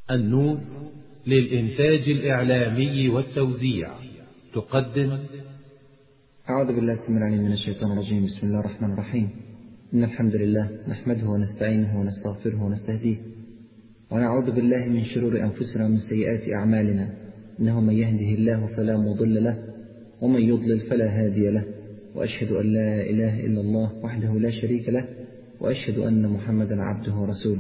النور للإنتاج الإعلامي والتوزيع تقدم أعوذ بالله السميع العليم من الشيطان الرجيم بسم الله الرحمن الرحيم إن الحمد لله نحمده ونستعينه ونستغفره ونستهديه ونعوذ بالله من شرور أنفسنا ومن سيئات أعمالنا إنه من يهده الله فلا مضل له ومن يضلل فلا هادي له وأشهد أن لا إله إلا الله وحده لا شريك له وأشهد أن محمدا عبده ورسوله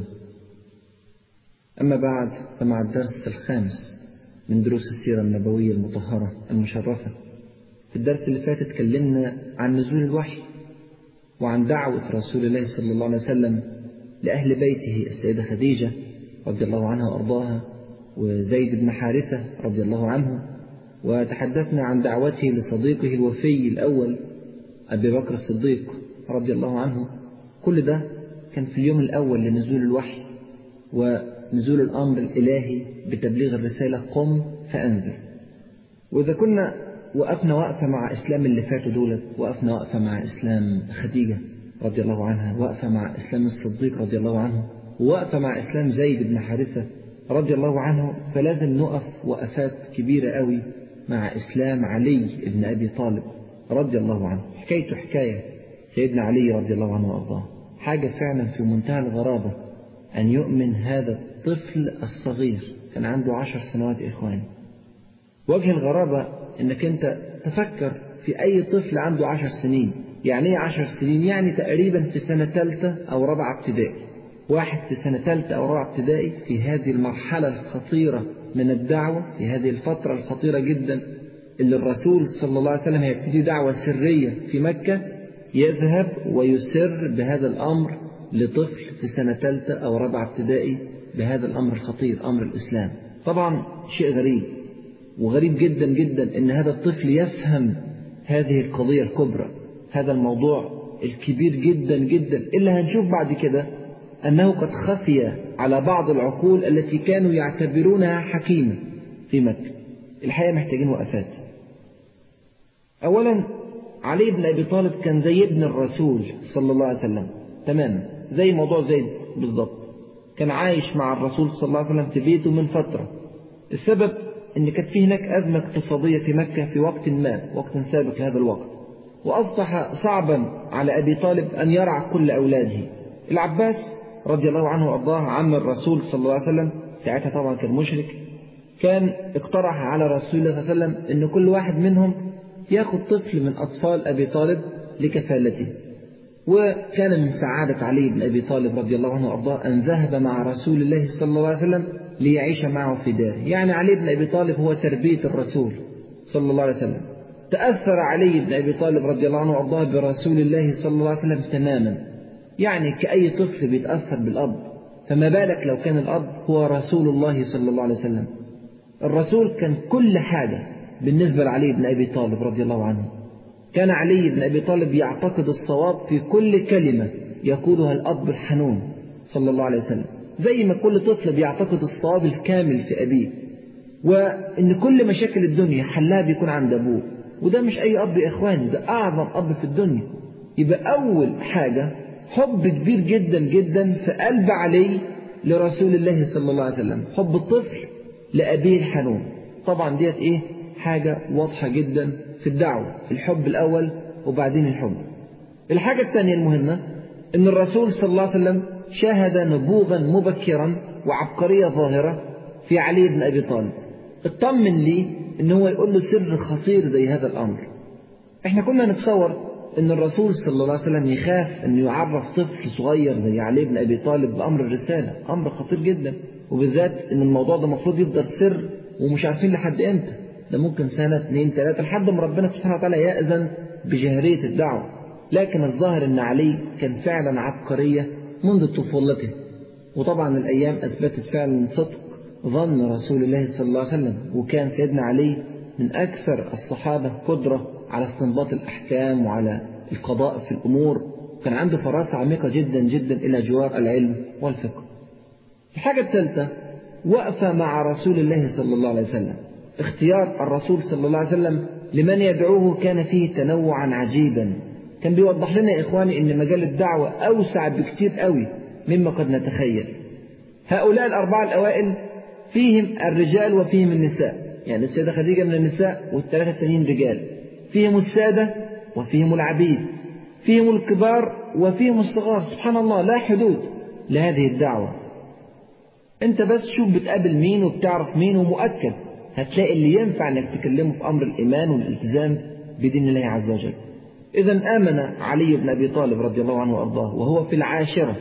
أما بعد فمع الدرس الخامس من دروس السيرة النبوية المطهرة المشرفة في الدرس اللي فات اتكلمنا عن نزول الوحي وعن دعوة رسول الله صلى الله عليه وسلم لأهل بيته السيدة خديجة رضي الله عنها وأرضاها وزيد بن حارثة رضي الله عنه وتحدثنا عن دعوته لصديقه الوفي الأول أبي بكر الصديق رضي الله عنه كل ده كان في اليوم الأول لنزول الوحي ونزول الأمر الإلهي بتبليغ الرسالة قم فأنذر وإذا كنا وقفنا وقفة مع إسلام اللي فاتوا دولت وقفنا وقفة مع إسلام خديجة رضي الله عنها وقفة مع إسلام الصديق رضي الله عنه ووقفة مع إسلام زيد بن حارثة رضي الله عنه فلازم نقف وقفات كبيرة قوي مع إسلام علي بن أبي طالب رضي الله عنه حكايته حكاية سيدنا علي رضي الله عنه وأرضاه حاجة فعلا في منتهى الغرابة أن يؤمن هذا الطفل الصغير كان عنده عشر سنوات إخواني وجه الغرابة أنك أنت تفكر في أي طفل عنده عشر سنين يعني ايه عشر سنين يعني تقريبا في سنة ثالثة أو رابعة ابتدائي واحد في سنة ثالثة أو رابعة ابتدائي في هذه المرحلة الخطيرة من الدعوة في هذه الفترة الخطيرة جدا اللي الرسول صلى الله عليه وسلم هيبتدي دعوة سرية في مكة يذهب ويسر بهذا الأمر لطفل في سنة ثالثة أو رابعة ابتدائي بهذا الأمر الخطير أمر الإسلام طبعا شيء غريب وغريب جدا جدا أن هذا الطفل يفهم هذه القضية الكبرى هذا الموضوع الكبير جدا جدا اللي هنشوف بعد كده أنه قد خفي على بعض العقول التي كانوا يعتبرونها حكيمة في مكة الحقيقة محتاجين وقفات أولا علي بن أبي طالب كان زي ابن الرسول صلى الله عليه وسلم تماما زي موضوع زيد بالظبط كان عايش مع الرسول صلى الله عليه وسلم في بيته من فترة السبب ان كانت في هناك أزمة اقتصادية في مكة في وقت ما وقت سابق لهذا الوقت وأصبح صعبا على أبي طالب أن يرعى كل أولاده العباس رضي الله عنه وأرضاه عم الرسول صلى الله عليه وسلم ساعتها طبعا كان مشرك كان اقترح على رسول الله صلى الله عليه وسلم أن كل واحد منهم ياخذ طفل من أطفال أبي طالب لكفالته وكان من سعادة علي بن أبي طالب رضي الله عنه وأرضاه أن ذهب مع رسول الله صلى الله عليه وسلم ليعيش معه في داره يعني علي بن أبي طالب هو تربية الرسول صلى الله عليه وسلم تأثر علي بن أبي طالب رضي الله عنه وأرضاه برسول الله صلى الله عليه وسلم تماما يعني كأي طفل بيتأثر بالأب فما بالك لو كان الأب هو رسول الله صلى الله عليه وسلم الرسول كان كل حاجة بالنسبة لعلي بن أبي طالب رضي الله عنه كان علي بن أبي طالب يعتقد الصواب في كل كلمة يقولها الأب الحنون صلى الله عليه وسلم زي ما كل طفل بيعتقد الصواب الكامل في أبيه وإن كل مشاكل الدنيا حلها بيكون عند أبوه وده مش أي أب يا إخواني ده أعظم أب في الدنيا يبقى أول حاجة حب كبير جدا جدا في قلب علي لرسول الله صلى الله عليه وسلم حب الطفل لأبيه الحنون طبعا ديت إيه حاجة واضحة جدا في الدعوة الحب الأول وبعدين الحب الحاجة الثانية المهمة أن الرسول صلى الله عليه وسلم شاهد نبوغا مبكرا وعبقرية ظاهرة في علي بن أبي طالب اطمن لي أن هو يقول له سر خطير زي هذا الأمر احنا كنا نتصور أن الرسول صلى الله عليه وسلم يخاف أن يعرف طفل صغير زي علي بن أبي طالب بأمر الرسالة أمر خطير جدا وبالذات أن الموضوع ده المفروض يفضل سر ومش عارفين لحد إمتى ده ممكن سنة اثنين ثلاثة لحد ما ربنا سبحانه وتعالى يأذن بجهرية الدعوة لكن الظاهر أن علي كان فعلا عبقرية منذ طفولته وطبعا الأيام أثبتت فعلا صدق ظن رسول الله صلى الله عليه وسلم وكان سيدنا علي من أكثر الصحابة قدرة على استنباط الأحكام وعلى القضاء في الأمور كان عنده فراسة عميقة جدا جدا إلى جوار العلم والفقه الحاجة الثالثة وقفة مع رسول الله صلى الله عليه وسلم اختيار الرسول صلى الله عليه وسلم لمن يدعوه كان فيه تنوعا عجيبا كان بيوضح لنا يا إخواني أن مجال الدعوة أوسع بكتير قوي مما قد نتخيل هؤلاء الأربعة الأوائل فيهم الرجال وفيهم النساء يعني السيدة خديجة من النساء والثلاثة التانيين رجال فيهم السادة وفيهم العبيد فيهم الكبار وفيهم الصغار سبحان الله لا حدود لهذه الدعوة انت بس شوف بتقابل مين وبتعرف مين ومؤكد هتلاقي اللي ينفع انك تكلمه في امر الايمان والالتزام بدين الله عز وجل اذا امن علي بن ابي طالب رضي الله عنه وارضاه وهو في العاشره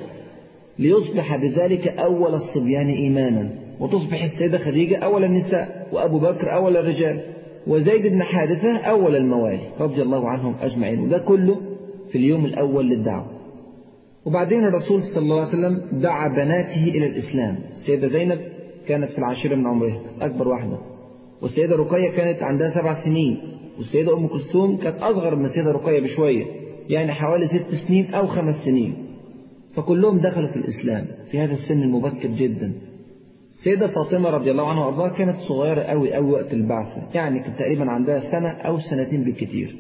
ليصبح بذلك اول الصبيان ايمانا وتصبح السيده خديجه اول النساء وابو بكر اول الرجال وزيد بن حارثه اول الموالي رضي الله عنهم اجمعين وده كله في اليوم الاول للدعوه وبعدين الرسول صلى الله عليه وسلم دعا بناته إلى الإسلام السيدة زينب كانت في العاشرة من عمرها أكبر واحدة والسيدة رقية كانت عندها سبع سنين والسيدة أم كلثوم كانت أصغر من السيدة رقية بشوية يعني حوالي ست سنين أو خمس سنين فكلهم دخلوا في الإسلام في هذا السن المبكر جدا السيدة فاطمة رضي الله عنها وأرضاها كانت صغيرة أوي أوي وقت البعثة يعني كانت تقريبا عندها سنة أو سنتين بالكثير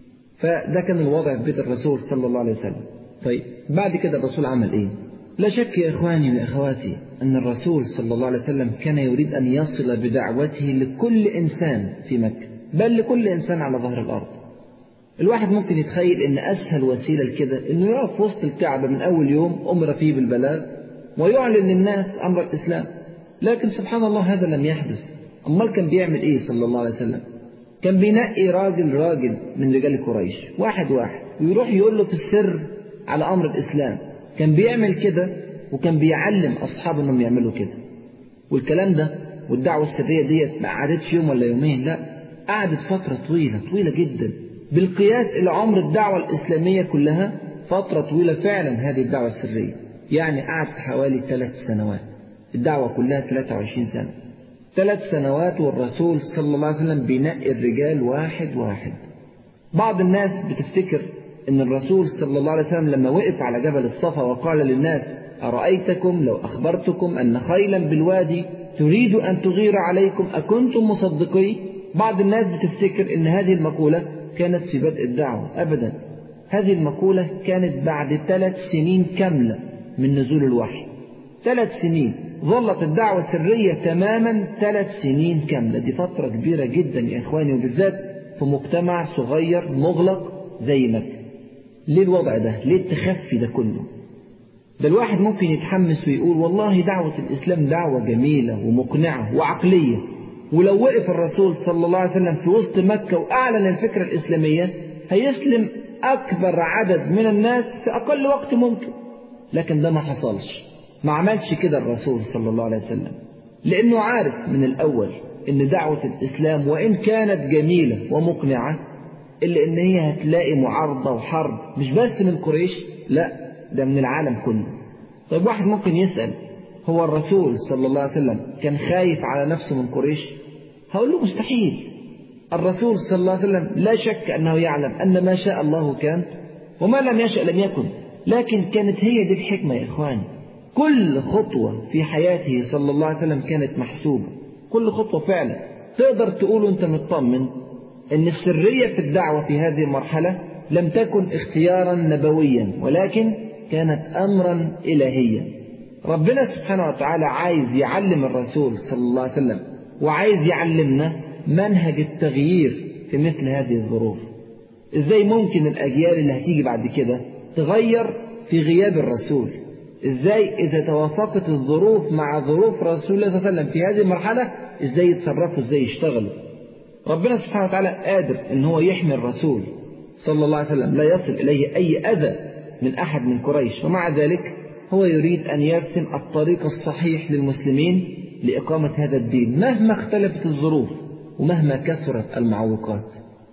فده كان الوضع في بيت الرسول صلى الله عليه وسلم طيب بعد كده الرسول عمل ايه لا شك يا اخواني واخواتي ان الرسول صلى الله عليه وسلم كان يريد ان يصل بدعوته لكل انسان في مكه بل لكل انسان على ظهر الارض الواحد ممكن يتخيل ان اسهل وسيله لكده انه يقف في وسط الكعبه من اول يوم امر فيه بالبلاغ ويعلن للناس امر الاسلام لكن سبحان الله هذا لم يحدث امال كان بيعمل ايه صلى الله عليه وسلم كان بينقي راجل راجل من رجال قريش واحد واحد ويروح يقول له في السر على أمر الإسلام كان بيعمل كده وكان بيعلم أصحابه أنهم يعملوا كده والكلام ده والدعوة السرية ديت ما قعدتش يوم ولا يومين لا قعدت فترة طويلة طويلة جدا بالقياس إلى عمر الدعوة الإسلامية كلها فترة طويلة فعلا هذه الدعوة السرية يعني قعدت حوالي ثلاث سنوات الدعوة كلها 23 سنة ثلاث سنوات والرسول صلى الله عليه وسلم بينقي الرجال واحد واحد بعض الناس بتفتكر ان الرسول صلى الله عليه وسلم لما وقف على جبل الصفا وقال للناس أرأيتكم لو أخبرتكم أن خيلا بالوادي تريد أن تغير عليكم أكنتم مصدقي بعض الناس بتفتكر أن هذه المقولة كانت في بدء الدعوة أبدا هذه المقولة كانت بعد ثلاث سنين كاملة من نزول الوحي ثلاث سنين ظلت الدعوة سرية تماما ثلاث سنين كاملة دي فترة كبيرة جدا يا إخواني وبالذات في مجتمع صغير مغلق زي مكة ليه الوضع ده ليه التخفي ده كله ده الواحد ممكن يتحمس ويقول والله دعوة الإسلام دعوة جميلة ومقنعة وعقلية ولو وقف الرسول صلى الله عليه وسلم في وسط مكة وأعلن الفكرة الإسلامية هيسلم أكبر عدد من الناس في أقل وقت ممكن لكن ده ما حصلش ما عملش كده الرسول صلى الله عليه وسلم لأنه عارف من الأول إن دعوة الإسلام وإن كانت جميلة ومقنعة إلا إن هي هتلاقي معارضة وحرب مش بس من قريش لا ده من العالم كله طيب واحد ممكن يسأل هو الرسول صلى الله عليه وسلم كان خايف على نفسه من قريش هقول له مستحيل الرسول صلى الله عليه وسلم لا شك أنه يعلم أن ما شاء الله كان وما لم يشأ لم يكن لكن كانت هي دي الحكمة يا إخواني كل خطوة في حياته صلى الله عليه وسلم كانت محسوبة كل خطوة فعلا تقدر تقول أنت مطمن أن السرية في الدعوة في هذه المرحلة لم تكن اختيارا نبويا ولكن كانت أمرا إلهيا ربنا سبحانه وتعالى عايز يعلم الرسول صلى الله عليه وسلم وعايز يعلمنا منهج التغيير في مثل هذه الظروف ازاي ممكن الأجيال اللي هتيجي بعد كده تغير في غياب الرسول ازاي اذا توافقت الظروف مع ظروف رسول الله صلى الله عليه وسلم في هذه المرحلة ازاي يتصرفوا ازاي يشتغلوا ربنا سبحانه وتعالى قادر ان هو يحمي الرسول صلى الله عليه وسلم لا يصل اليه اي اذى من احد من قريش ومع ذلك هو يريد ان يرسم الطريق الصحيح للمسلمين لاقامة هذا الدين مهما اختلفت الظروف ومهما كثرت المعوقات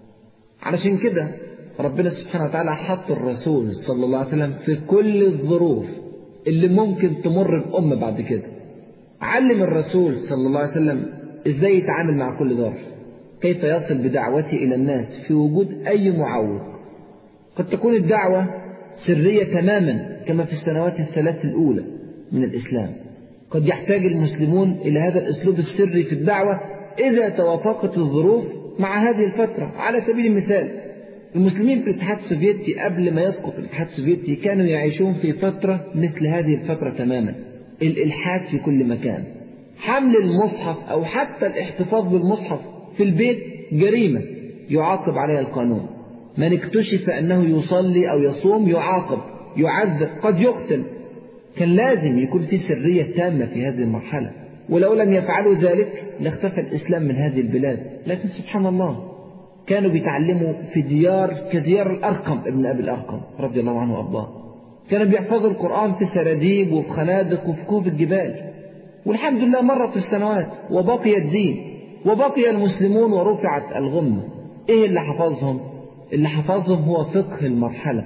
علشان كده ربنا سبحانه وتعالى حط الرسول صلى الله عليه وسلم في كل الظروف اللي ممكن تمر بأمة بعد كده علم الرسول صلى الله عليه وسلم ازاي يتعامل مع كل ظرف كيف يصل بدعوته إلى الناس في وجود أي معوق قد تكون الدعوة سرية تماما كما في السنوات الثلاث الأولى من الإسلام قد يحتاج المسلمون إلى هذا الأسلوب السري في الدعوة إذا توافقت الظروف مع هذه الفترة على سبيل المثال المسلمين في الاتحاد السوفيتي قبل ما يسقط الاتحاد السوفيتي كانوا يعيشون في فترة مثل هذه الفترة تماما الإلحاد في كل مكان حمل المصحف أو حتى الاحتفاظ بالمصحف في البيت جريمة يعاقب عليها القانون من اكتشف أنه يصلي أو يصوم يعاقب يعذب قد يقتل كان لازم يكون في سرية تامة في هذه المرحلة ولو لم يفعلوا ذلك لاختفى الإسلام من هذه البلاد لكن سبحان الله كانوا بيتعلموا في ديار كديار الأرقم ابن أبي الأرقم رضي الله عنه وأرضاه كانوا بيحفظوا القرآن في سراديب وفي خنادق وفي كهوف الجبال والحمد لله مرت السنوات وبقي الدين وبقي المسلمون ورفعت الغمة ايه اللي حفظهم اللي حفظهم هو فقه المرحلة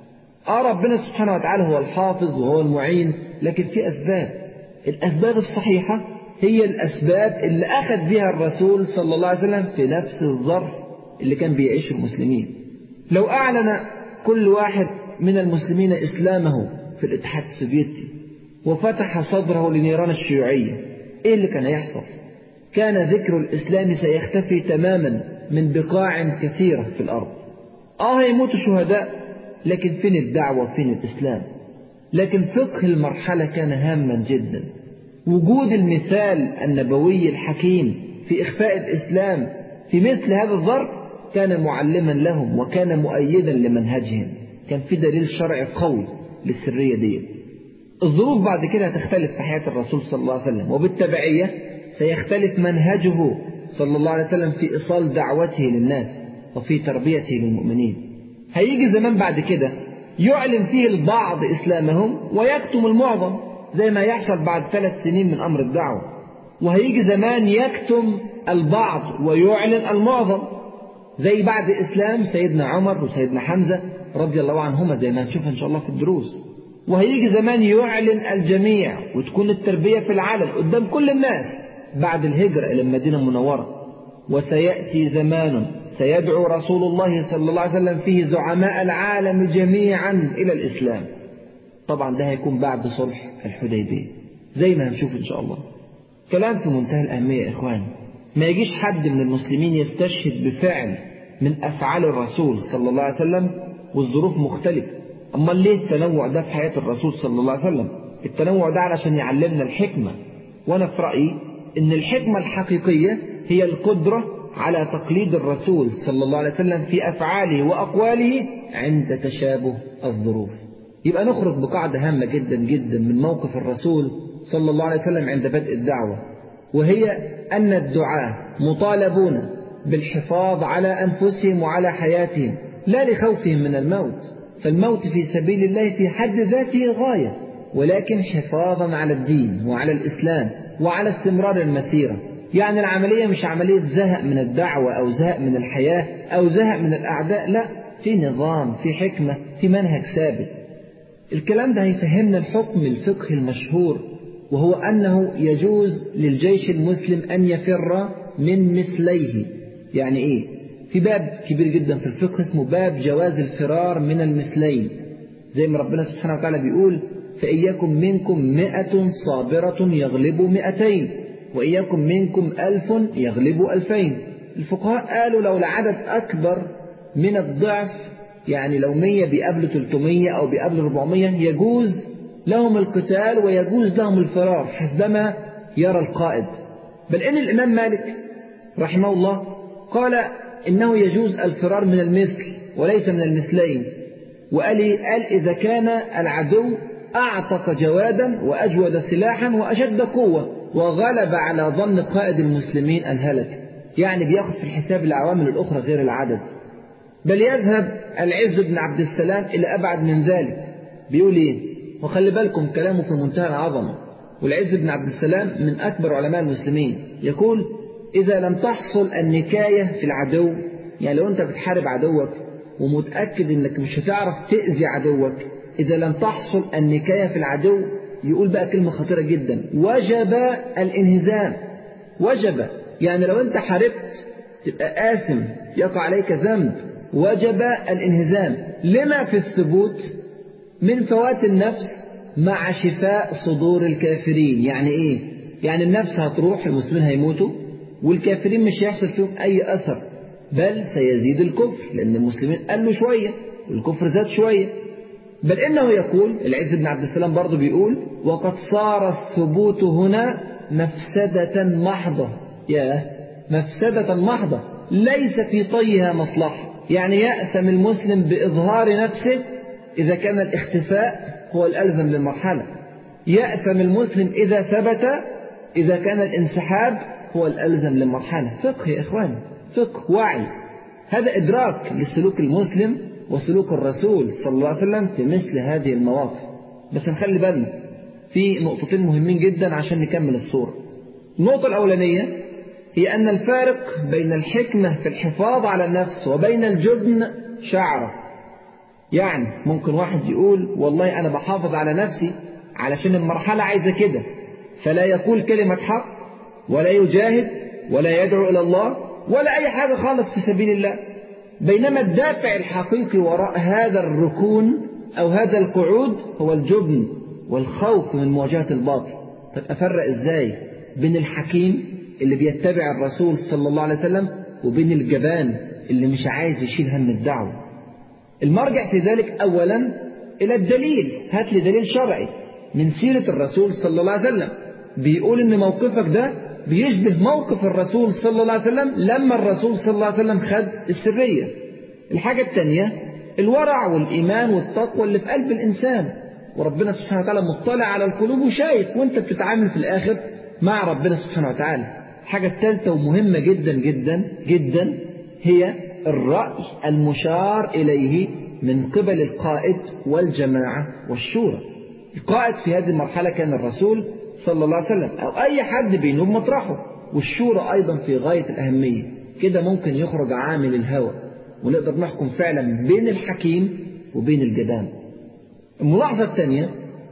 اه ربنا سبحانه وتعالى هو الحافظ وهو المعين لكن في اسباب الاسباب الصحيحة هي الاسباب اللي اخذ بها الرسول صلى الله عليه وسلم في نفس الظرف اللي كان بيعيشه المسلمين لو اعلن كل واحد من المسلمين اسلامه في الاتحاد السوفيتي وفتح صدره لنيران الشيوعية ايه اللي كان يحصل كان ذكر الإسلام سيختفي تماما من بقاع كثيرة في الأرض آه يموت شهداء لكن فين الدعوة فين الإسلام لكن فقه المرحلة كان هاما جدا وجود المثال النبوي الحكيم في إخفاء الإسلام في مثل هذا الظرف كان معلما لهم وكان مؤيدا لمنهجهم كان في دليل شرعي قوي للسرية دي الظروف بعد كده هتختلف في حياة الرسول صلى الله عليه وسلم وبالتبعية سيختلف منهجه صلى الله عليه وسلم في إيصال دعوته للناس وفي تربيته للمؤمنين هيجي زمان بعد كده يعلن فيه البعض إسلامهم ويكتم المعظم زي ما يحصل بعد ثلاث سنين من أمر الدعوة وهيجي زمان يكتم البعض ويعلن المعظم زي بعد إسلام سيدنا عمر وسيدنا حمزة رضي الله عنهما زي ما هنشوف إن شاء الله في الدروس وهيجي زمان يعلن الجميع وتكون التربية في العلن قدام كل الناس بعد الهجرة إلى المدينة المنورة وسيأتي زمان سيدعو رسول الله صلى الله عليه وسلم فيه زعماء العالم جميعا إلى الإسلام طبعا ده هيكون بعد صلح الحديبية زي ما هنشوف إن شاء الله كلام في منتهى الأهمية يا إخوان ما يجيش حد من المسلمين يستشهد بفعل من أفعال الرسول صلى الله عليه وسلم والظروف مختلفة أمال ليه التنوع ده في حياة الرسول صلى الله عليه وسلم التنوع ده علشان يعلمنا الحكمة وأنا في رأيي إن الحكمة الحقيقية هي القدرة على تقليد الرسول صلى الله عليه وسلم في أفعاله وأقواله عند تشابه الظروف يبقى نخرج بقاعدة هامة جدا جدا من موقف الرسول صلى الله عليه وسلم عند بدء الدعوة وهي أن الدعاة مطالبون بالحفاظ على أنفسهم وعلى حياتهم لا لخوفهم من الموت فالموت في سبيل الله في حد ذاته غاية ولكن حفاظا على الدين وعلى الإسلام وعلى استمرار المسيرة يعني العملية مش عملية زهق من الدعوة أو زهق من الحياة أو زهق من الأعداء لا في نظام في حكمة في منهج ثابت الكلام ده هيفهمنا الحكم الفقهي المشهور وهو أنه يجوز للجيش المسلم أن يفر من مثليه يعني إيه في باب كبير جدا في الفقه اسمه باب جواز الفرار من المثلين زي ما ربنا سبحانه وتعالى بيقول فإياكم منكم مئة صابرة يغلبوا مئتين وإياكم منكم ألف يغلبوا ألفين الفقهاء قالوا لو العدد أكبر من الضعف يعني لو مية بيقابلوا 300 أو بيقابلوا 400 يجوز لهم القتال ويجوز لهم الفرار حسبما يرى القائد بل إن الإمام مالك رحمه الله قال إنه يجوز الفرار من المثل وليس من المثلين وقال قال إذا كان العدو أعتق جوادا وأجود سلاحا وأشد قوة وغلب على ظن قائد المسلمين الهلك يعني بياخذ في الحساب العوامل الأخرى غير العدد بل يذهب العز بن عبد السلام إلى أبعد من ذلك بيقول إيه وخلي بالكم كلامه في منتهى العظمة والعز بن عبد السلام من أكبر علماء المسلمين يقول إذا لم تحصل النكاية في العدو يعني لو أنت بتحارب عدوك ومتأكد أنك مش هتعرف تأذي عدوك إذا لم تحصل النكاية في العدو يقول بقى كلمة خطيرة جدا وجب الانهزام وجب يعني لو أنت حاربت تبقى آثم يقع عليك ذنب وجب الانهزام لما في الثبوت من فوات النفس مع شفاء صدور الكافرين يعني إيه يعني النفس هتروح المسلمين هيموتوا والكافرين مش هيحصل فيهم أي أثر بل سيزيد الكفر لأن المسلمين قالوا شوية والكفر زاد شوية بل إنه يقول العز بن عبد السلام برضه بيقول وقد صار الثبوت هنا مفسدة محضة يا مفسدة محضة ليس في طيها مصلحة يعني يأثم المسلم بإظهار نفسه إذا كان الاختفاء هو الألزم للمرحلة يأثم المسلم إذا ثبت إذا كان الانسحاب هو الألزم للمرحلة فقه يا إخواني فقه وعي هذا إدراك لسلوك المسلم وسلوك الرسول صلى الله عليه وسلم في مثل هذه المواقف بس نخلي بالنا في نقطتين مهمين جدا عشان نكمل الصورة النقطة الأولانية هي أن الفارق بين الحكمة في الحفاظ على النفس وبين الجبن شعرة يعني ممكن واحد يقول والله أنا بحافظ على نفسي علشان المرحلة عايزة كده فلا يقول كلمة حق ولا يجاهد ولا يدعو إلى الله ولا أي حاجة خالص في سبيل الله بينما الدافع الحقيقي وراء هذا الركون أو هذا القعود هو الجبن والخوف من مواجهة الباطل طب أفرق إزاي بين الحكيم اللي بيتبع الرسول صلى الله عليه وسلم وبين الجبان اللي مش عايز يشيل هم الدعوة المرجع في ذلك أولا إلى الدليل هات لي دليل شرعي من سيرة الرسول صلى الله عليه وسلم بيقول إن موقفك ده بيشبه موقف الرسول صلى الله عليه وسلم لما الرسول صلى الله عليه وسلم خد السرية الحاجة الثانية الورع والإيمان والتقوى اللي في قلب الإنسان وربنا سبحانه وتعالى مطلع على القلوب وشايف وانت بتتعامل في الآخر مع ربنا سبحانه وتعالى الحاجة الثالثة ومهمة جدا جدا جدا هي الرأي المشار إليه من قبل القائد والجماعة والشورى القائد في هذه المرحلة كان الرسول صلى الله عليه وسلم أو أي حد بينوب مطرحه والشورى أيضا في غاية الأهمية كده ممكن يخرج عامل الهوى ونقدر نحكم فعلا بين الحكيم وبين الجبان الملاحظة الثانية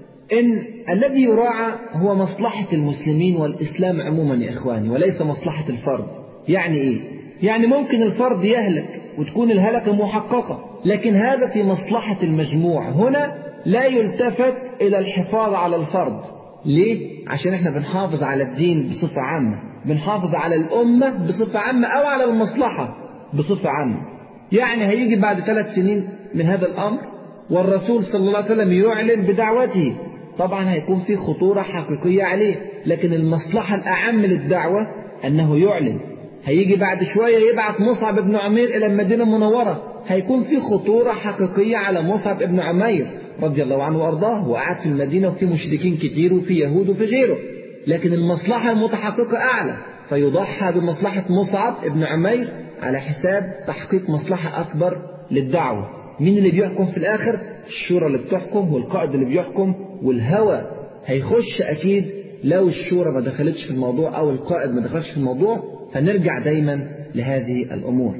إن الذي يراعى هو مصلحة المسلمين والإسلام عموما يا إخواني وليس مصلحة الفرد يعني إيه؟ يعني ممكن الفرد يهلك وتكون الهلكة محققة لكن هذا في مصلحة المجموع هنا لا يلتفت إلى الحفاظ على الفرد ليه؟ عشان احنا بنحافظ على الدين بصفة عامة بنحافظ على الأمة بصفة عامة أو على المصلحة بصفة عامة يعني هيجي بعد ثلاث سنين من هذا الأمر والرسول صلى الله عليه وسلم يعلن بدعوته طبعا هيكون في خطورة حقيقية عليه لكن المصلحة الأعم للدعوة أنه يعلن هيجي بعد شوية يبعث مصعب بن عمير إلى المدينة المنورة هيكون في خطورة حقيقية على مصعب بن عمير رضي الله عنه وأرضاه وقعد في المدينة وفي مشركين كتير وفي يهود وفي غيره لكن المصلحة المتحققة أعلى فيضحى بمصلحة مصعب بن عمير على حساب تحقيق مصلحة أكبر للدعوة مين اللي بيحكم في الآخر الشورى اللي بتحكم والقائد اللي بيحكم والهوى هيخش أكيد لو الشورى ما دخلتش في الموضوع أو القائد ما دخلش في الموضوع فنرجع دايما لهذه الأمور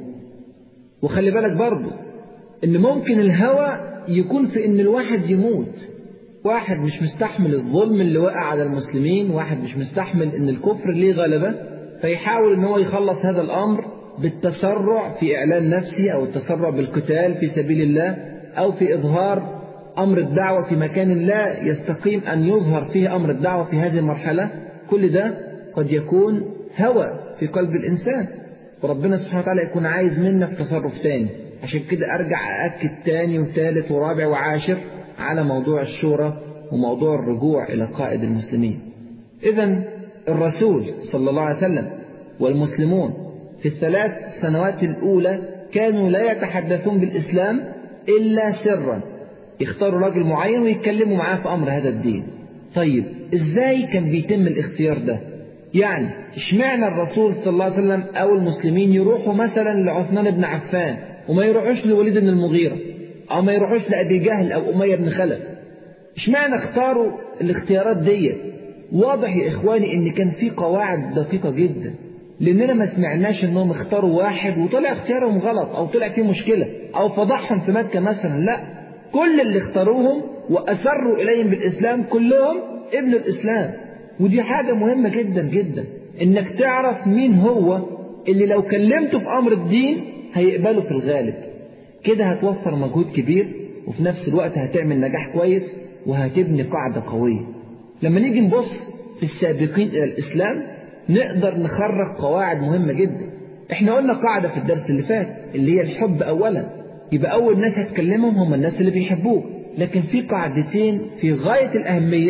وخلي بالك برضو إن ممكن الهوى يكون في إن الواحد يموت واحد مش مستحمل الظلم اللي وقع على المسلمين واحد مش مستحمل إن الكفر ليه غلبة فيحاول إن هو يخلص هذا الأمر بالتسرع في إعلان نفسه أو التسرع بالقتال في سبيل الله أو في إظهار أمر الدعوة في مكان لا يستقيم أن يظهر فيه أمر الدعوة في هذه المرحلة كل ده قد يكون هوى في قلب الإنسان وربنا سبحانه وتعالى يكون عايز منك تصرف تاني عشان كده أرجع أأكد تاني وثالث ورابع وعاشر على موضوع الشورى وموضوع الرجوع إلى قائد المسلمين إذا الرسول صلى الله عليه وسلم والمسلمون في الثلاث سنوات الأولى كانوا لا يتحدثون بالإسلام إلا سرا يختاروا راجل معين ويتكلموا معاه في أمر هذا الدين طيب إزاي كان بيتم الاختيار ده يعني اشمعنى الرسول صلى الله عليه وسلم أو المسلمين يروحوا مثلا لعثمان بن عفان وما يروحوش لوليد بن المغيرة أو ما يروحوش لأبي جهل أو أمية بن خلف اشمعنى اختاروا الاختيارات دي واضح يا إخواني إن كان في قواعد دقيقة جدا لأننا ما سمعناش إنهم اختاروا واحد وطلع اختيارهم غلط أو طلع فيه مشكلة أو فضحهم في مكة مثلا لا كل اللي اختاروهم وأسروا إليهم بالإسلام كلهم ابن الإسلام ودي حاجة مهمة جدا جدا إنك تعرف مين هو اللي لو كلمته في أمر الدين هيقبله في الغالب كده هتوفر مجهود كبير وفي نفس الوقت هتعمل نجاح كويس وهتبني قاعدة قوية لما نيجي نبص في السابقين إلى الإسلام نقدر نخرج قواعد مهمة جدا احنا قلنا قاعدة في الدرس اللي فات اللي هي الحب أولا يبقى أول ناس هتكلمهم هم الناس اللي بيحبوك لكن في قاعدتين في غاية الأهمية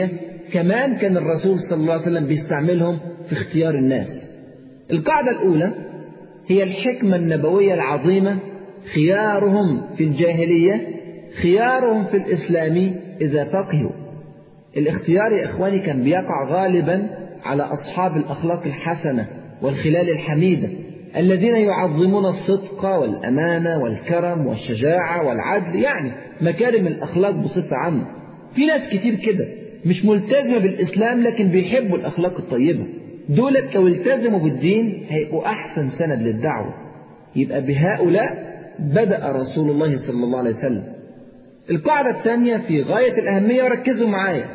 كمان كان الرسول صلى الله عليه وسلم بيستعملهم في اختيار الناس القاعدة الأولى هي الحكمة النبوية العظيمة خيارهم في الجاهلية خيارهم في الإسلام إذا فقهوا الاختيار يا إخواني كان بيقع غالبا على أصحاب الأخلاق الحسنة والخلال الحميدة الذين يعظمون الصدق والأمانة والكرم والشجاعة والعدل يعني مكارم الأخلاق بصفة عامة في ناس كتير كده مش ملتزمة بالإسلام لكن بيحبوا الأخلاق الطيبة دولت لو التزموا بالدين هيبقوا أحسن سند للدعوة يبقى بهؤلاء بدأ رسول الله صلى الله عليه وسلم القاعدة الثانية في غاية الأهمية وركزوا معايا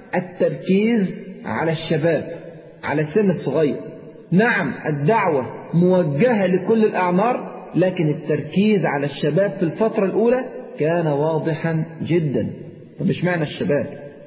التركيز على الشباب على السن الصغير نعم الدعوة موجهة لكل الأعمار لكن التركيز على الشباب في الفترة الأولى كان واضحا جدا طب اشمعنى الشباب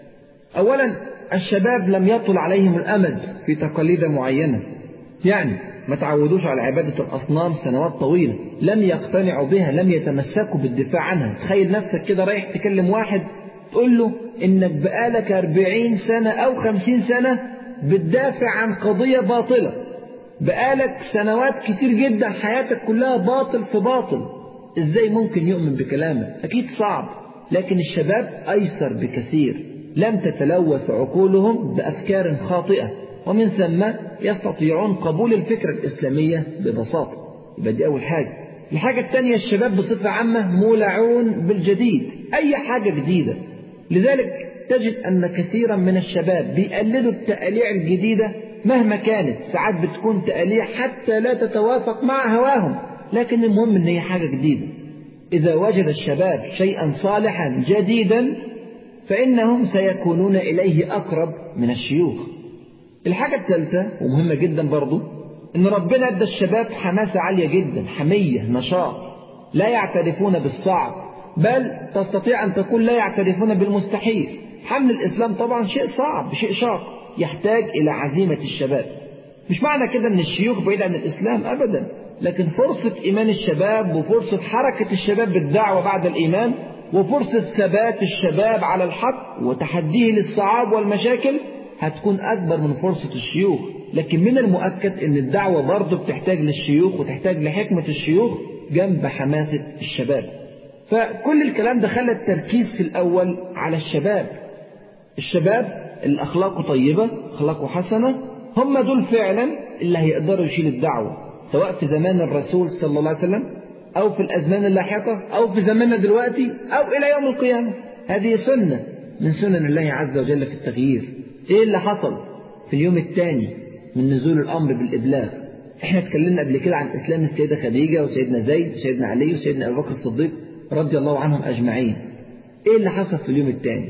أولا الشباب لم يطل عليهم الأمد في تقاليد معينة يعني ما تعودوش على عبادة الأصنام سنوات طويلة لم يقتنعوا بها لم يتمسكوا بالدفاع عنها تخيل نفسك كده رايح تكلم واحد تقول له إنك بقالك أربعين سنة أو خمسين سنة بتدافع عن قضية باطلة بقالك سنوات كتير جدا حياتك كلها باطل في باطل ازاي ممكن يؤمن بكلامك اكيد صعب لكن الشباب ايسر بكثير لم تتلوث عقولهم بافكار خاطئه ومن ثم يستطيعون قبول الفكره الاسلاميه ببساطه يبقى دي اول حاجه الحاجه الثانيه الشباب بصفه عامه مولعون بالجديد اي حاجه جديده لذلك تجد ان كثيرا من الشباب بيقلدوا التقاليع الجديده مهما كانت ساعات بتكون تقاليع حتى لا تتوافق مع هواهم لكن المهم ان هي حاجه جديده اذا وجد الشباب شيئا صالحا جديدا فانهم سيكونون اليه اقرب من الشيوخ الحاجه الثالثه ومهمه جدا برضو ان ربنا ادى الشباب حماسه عاليه جدا حميه نشاط لا يعترفون بالصعب بل تستطيع ان تقول لا يعترفون بالمستحيل حمل الاسلام طبعا شيء صعب شيء شاق يحتاج إلى عزيمة الشباب مش معنى كده أن الشيوخ بعيد عن الإسلام أبدا لكن فرصة إيمان الشباب وفرصة حركة الشباب بالدعوة بعد الإيمان وفرصة ثبات الشباب على الحق وتحديه للصعاب والمشاكل هتكون أكبر من فرصة الشيوخ لكن من المؤكد أن الدعوة برضه بتحتاج للشيوخ وتحتاج لحكمة الشيوخ جنب حماسة الشباب فكل الكلام ده خلى التركيز في الأول على الشباب الشباب اللي أخلاقه طيبة أخلاقه حسنة هم دول فعلا اللي هيقدروا يشيل الدعوة سواء في زمان الرسول صلى الله عليه وسلم أو في الأزمان اللاحقة أو في زماننا دلوقتي أو إلى يوم القيامة هذه سنة من سنن الله عز وجل في التغيير إيه اللي حصل في اليوم الثاني من نزول الأمر بالإبلاغ احنا اتكلمنا قبل كده عن إسلام السيدة خديجة وسيدنا زيد وسيدنا علي وسيدنا أبو بكر الصديق رضي الله عنهم أجمعين إيه اللي حصل في اليوم الثاني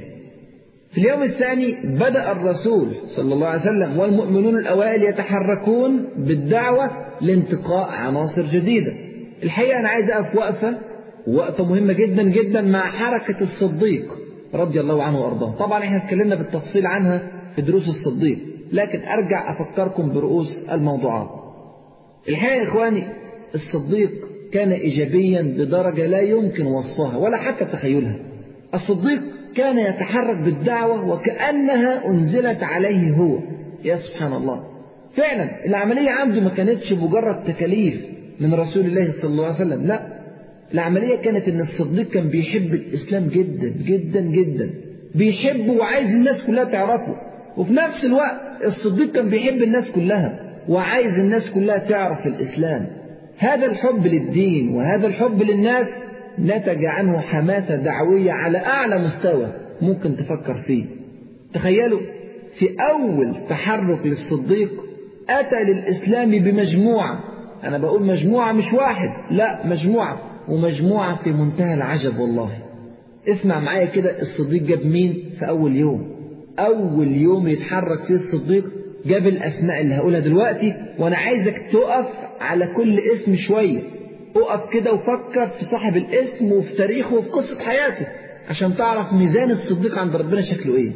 في اليوم الثاني بدأ الرسول صلى الله عليه وسلم والمؤمنون الأوائل يتحركون بالدعوة لانتقاء عناصر جديدة الحقيقة أنا عايز أقف وقفة وقفة مهمة جدا جدا مع حركة الصديق رضي الله عنه وأرضاه طبعا احنا اتكلمنا بالتفصيل عنها في دروس الصديق لكن أرجع أفكركم برؤوس الموضوعات الحقيقة يا إخواني الصديق كان إيجابيا بدرجة لا يمكن وصفها ولا حتى تخيلها الصديق كان يتحرك بالدعوة وكأنها أنزلت عليه هو يا سبحان الله فعلا العملية عنده ما كانتش مجرد تكاليف من رسول الله صلى الله عليه وسلم لا العملية كانت ان الصديق كان بيحب الإسلام جدا جدا جدا بيحبه وعايز الناس كلها تعرفه وفي نفس الوقت الصديق كان بيحب الناس كلها وعايز الناس كلها تعرف الإسلام هذا الحب للدين وهذا الحب للناس نتج عنه حماسة دعوية على أعلى مستوى ممكن تفكر فيه تخيلوا في أول تحرك للصديق أتى للإسلام بمجموعة أنا بقول مجموعة مش واحد لا مجموعة ومجموعة في منتهى العجب والله اسمع معايا كده الصديق جاب مين في أول يوم أول يوم يتحرك فيه الصديق جاب الأسماء اللي هقولها دلوقتي وأنا عايزك تقف على كل اسم شوية اقف كده وفكر في صاحب الاسم وفي تاريخه وفي قصة حياته عشان تعرف ميزان الصديق عند ربنا شكله ايه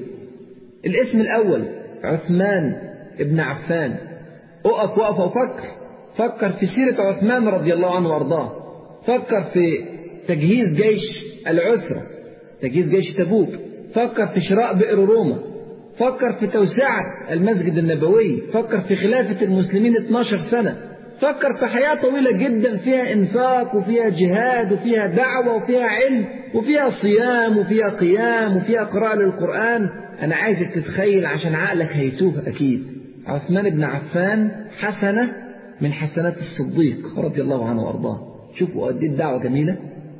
الاسم الأول عثمان ابن عفان اقف وقف وفكر فكر في سيرة عثمان رضي الله عنه وارضاه فكر في تجهيز جيش العسرة تجهيز جيش تبوك فكر في شراء بئر روما فكر في توسعة المسجد النبوي فكر في خلافة المسلمين 12 سنة فكر في حياة طويلة جدا فيها إنفاق وفيها جهاد وفيها دعوة وفيها علم وفيها صيام وفيها قيام وفيها قراءة للقرآن أنا عايزك تتخيل عشان عقلك هيتوه أكيد عثمان بن عفان حسنة من حسنات الصديق رضي الله عنه وأرضاه شوفوا قد إيه الدعوة جميلة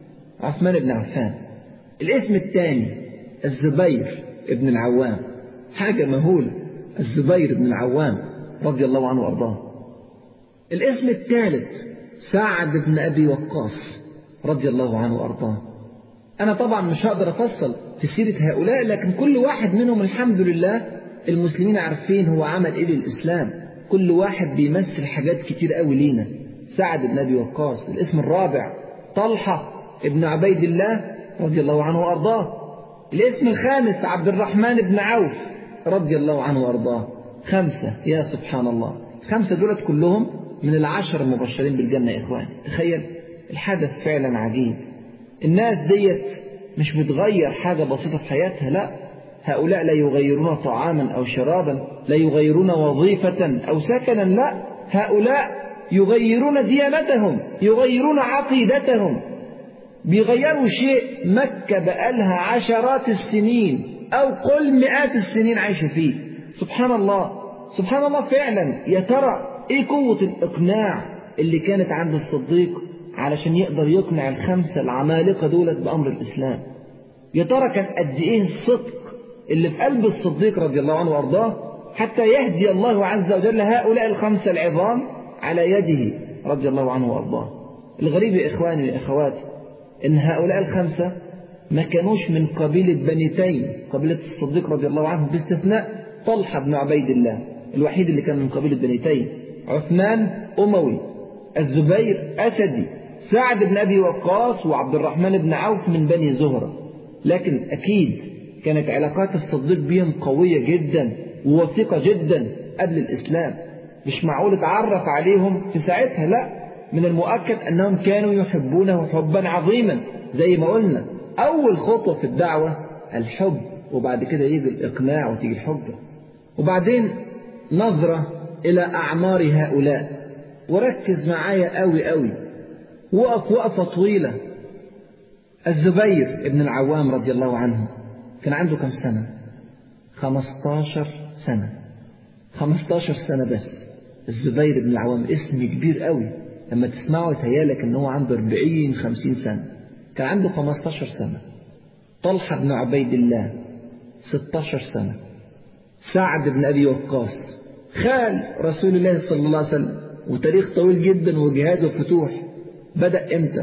عثمان بن عفان الاسم الثاني الزبير بن العوام حاجة مهولة الزبير بن العوام رضي الله عنه وأرضاه الاسم الثالث سعد بن أبي وقاص رضي الله عنه وأرضاه أنا طبعا مش هقدر أفصل في سيرة هؤلاء لكن كل واحد منهم الحمد لله المسلمين عارفين هو عمل إيه للإسلام كل واحد بيمثل حاجات كتير قوي لينا سعد بن أبي وقاص الاسم الرابع طلحة ابن عبيد الله رضي الله عنه وأرضاه الاسم الخامس عبد الرحمن بن عوف رضي الله عنه وأرضاه خمسة يا سبحان الله خمسة دولت كلهم من العشر المبشرين بالجنة يا إخوان تخيل الحدث فعلا عجيب الناس ديت مش بتغير حاجة بسيطة في حياتها لا هؤلاء لا يغيرون طعاما أو شرابا لا يغيرون وظيفة أو سكنا لا هؤلاء يغيرون ديانتهم يغيرون عقيدتهم بيغيروا شيء مكة بقالها عشرات السنين أو قل مئات السنين عايشة فيه سبحان الله سبحان الله فعلا يا ترى ايه قوة الإقناع اللي كانت عند الصديق علشان يقدر يقنع الخمسة العمالقة دولت بأمر الإسلام يا ترى كان قد ايه الصدق اللي في قلب الصديق رضي الله عنه وارضاه حتى يهدي الله عز وجل هؤلاء الخمسة العظام على يده رضي الله عنه وارضاه الغريب يا إخواني وأخواتي إن هؤلاء الخمسة ما كانوش من قبيلة بني تيم قبيلة الصديق رضي الله عنه باستثناء طلحة بن عبيد الله الوحيد اللي كان من قبيلة بني تيم عثمان أموي الزبير أسدي سعد بن أبي وقاص وعبد الرحمن بن عوف من بني زهرة لكن أكيد كانت علاقات الصديق بهم قوية جدا ووثيقة جدا قبل الإسلام مش معقول اتعرف عليهم في ساعتها لا من المؤكد أنهم كانوا يحبونه حبا عظيما زي ما قلنا أول خطوة في الدعوة الحب وبعد كده يجي الإقناع وتيجي الحجة وبعدين نظرة إلى أعمار هؤلاء وركز معايا قوي قوي وقف وقفة طويلة الزبير ابن العوام رضي الله عنه كان عنده كم سنة خمستاشر سنة خمستاشر سنة بس الزبير بن العوام اسم كبير قوي لما تسمعه يتهيالك ان هو عنده 40 50 سنة كان عنده 15 سنة طلحة بن عبيد الله 16 سنة سعد بن أبي وقاص خال رسول الله صلى الله عليه وسلم وتاريخ طويل جدا وجهاد وفتوح بدأ امتى